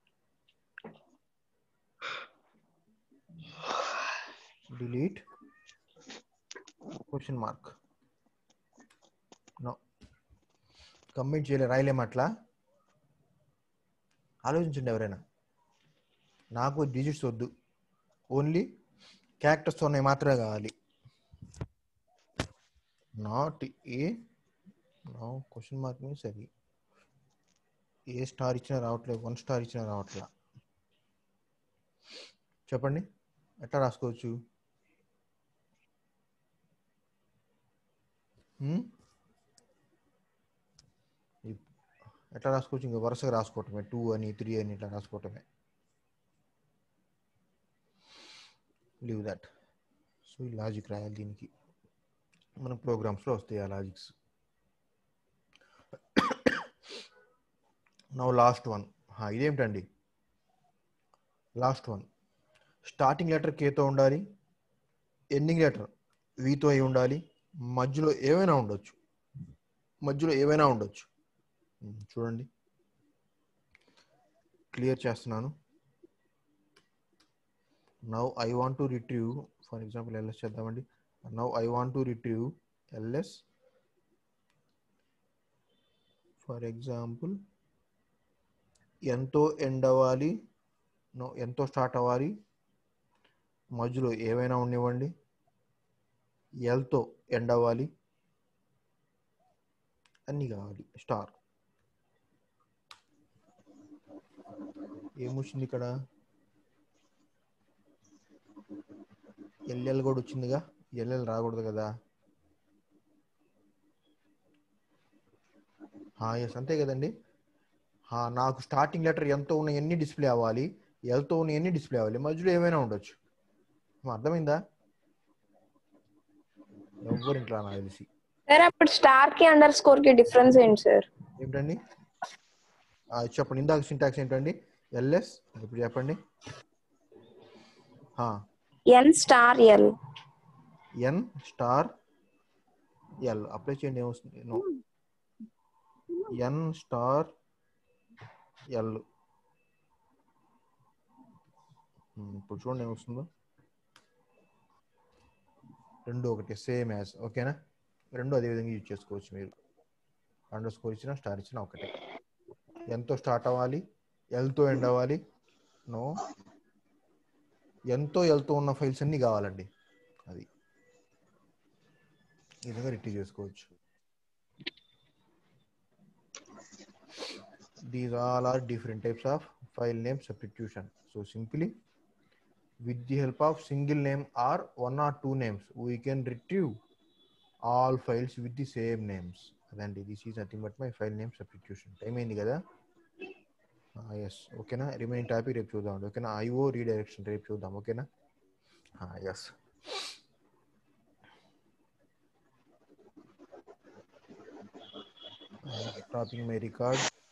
delete question mark no command చేయలే రాయలేం అట్లా ఆలోచించండి ఎవరైనా నాకు డిజిట్స్ వద్దు ఓన్లీ క్యారెక్టర్స్ ఉన్నాయి మాత్రమే కావాలి not A no question mark means అది ఏ స్టార్ ఇచ్చినా రావట్లేదు వన్ స్టార్ ఇచ్చినా రావట్లే చెప్పండి ఎట్లా రాసుకోవచ్చు హ్మ్? ఇప్- ఎట్లా రాసుకోవచ్చు ఇంకా వరుసగా రాసుకోవటమే టూ అని త్రీ అని ఇట్లా రాసుకోవటమే లీవ్ దట్ సో ఈ లాజిక్ రాయాలి దీనికి మన ప్రోగ్రామ్స్లో వస్తాయి ఆ లాజిక్స్ నవ్ లాస్ట్ వన్ ఇదేమిటండి లాస్ట్ వన్ స్టార్టింగ్ లెటర్ కేతో ఉండాలి ఎండింగ్ లెటర్ వీతో అయి ఉండాలి మధ్యలో ఏవైనా ఉండొచ్చు మధ్యలో ఏవైనా ఉండొచ్చు ఉమ్, చూడండి క్లియర్ చేస్తున్నాను now I want to retrieve for example LS చేద్దామండి now I want to retrieve LS for example ఎంతో ఎండ్ అవ్వాలి నో ఎంతో స్టార్ట్ అవ్వాలి మధ్యలో ఏవైనా ఉండనివ్వండి ఎల్తో ఎండ్ అవ్వాలి అన్నీ కావాలి స్టార్ ఏమొచ్చింది ఇక్కడ ఎల్ఎల్ కూడా వచ్చిందిగా ఎల్ఎల్ రాకూడదు కదా ఎస్ అంతే కదండి హా, నాకు స్టార్టింగ్ లెటర్ ఎంతో ఉన్న ఎన్ని డిస్ప్లే అవ్వాలి ఎల్తో ఉన్న ఎన్ని డిస్ప్లే అవ్వాలి మధ్యలో ఏమైనా ఉండొచ్చు అర్థమైందా ఎవ్వరు ఇంట్లో నాకు తెలిసి సార్ అప్పుడు స్టార్ కి అండర్ స్కోర్ కి డిఫరెన్స్ ఏంటి సార్ ఏమిటండి ఆ, చెప్పండి ఇందాక సింటాక్స్ ఏంటండి ఎల్ఎస్ ఇప్పుడు చెప్పండి N star L N star L apply చేయండి ఏమొస్తుంది నో ఎన్ స్టార్ ఎల్ ఇప్పుడు చూడండి ఏమొస్తుందో రెండు ఒకటి సేమ్ యాజ్ ఓకేనా రెండు అదే విధంగా యూజ్ చేసుకోవచ్చు మీరు అండర్ స్కోర్ ఇచ్చినా స్టార్ ఇచ్చినా ఒకటే ఎంతో స్టార్ట్ అవ్వాలి ఎల్తో ఎండ్ అవ్వాలి నో ఎంతో ఎల్తో ఉన్న ఫైల్స్ అన్ని కావాలండి అది ఈ విధంగా రిట్రీవ్ చేసుకోవచ్చు these all are different types of file name substitution so simply with the help of single name or one or two names we can retrieve all files with the same names అదండి this is nothing but my file name substitution time అయింది కదా yes ఓకేనా remaining topic రేపు చూద్దాం ఓకేనా IO redirection రేపు చూద్దాం ఓకేనా ఎస్ స్టాపింగ్ మై రికార్డ్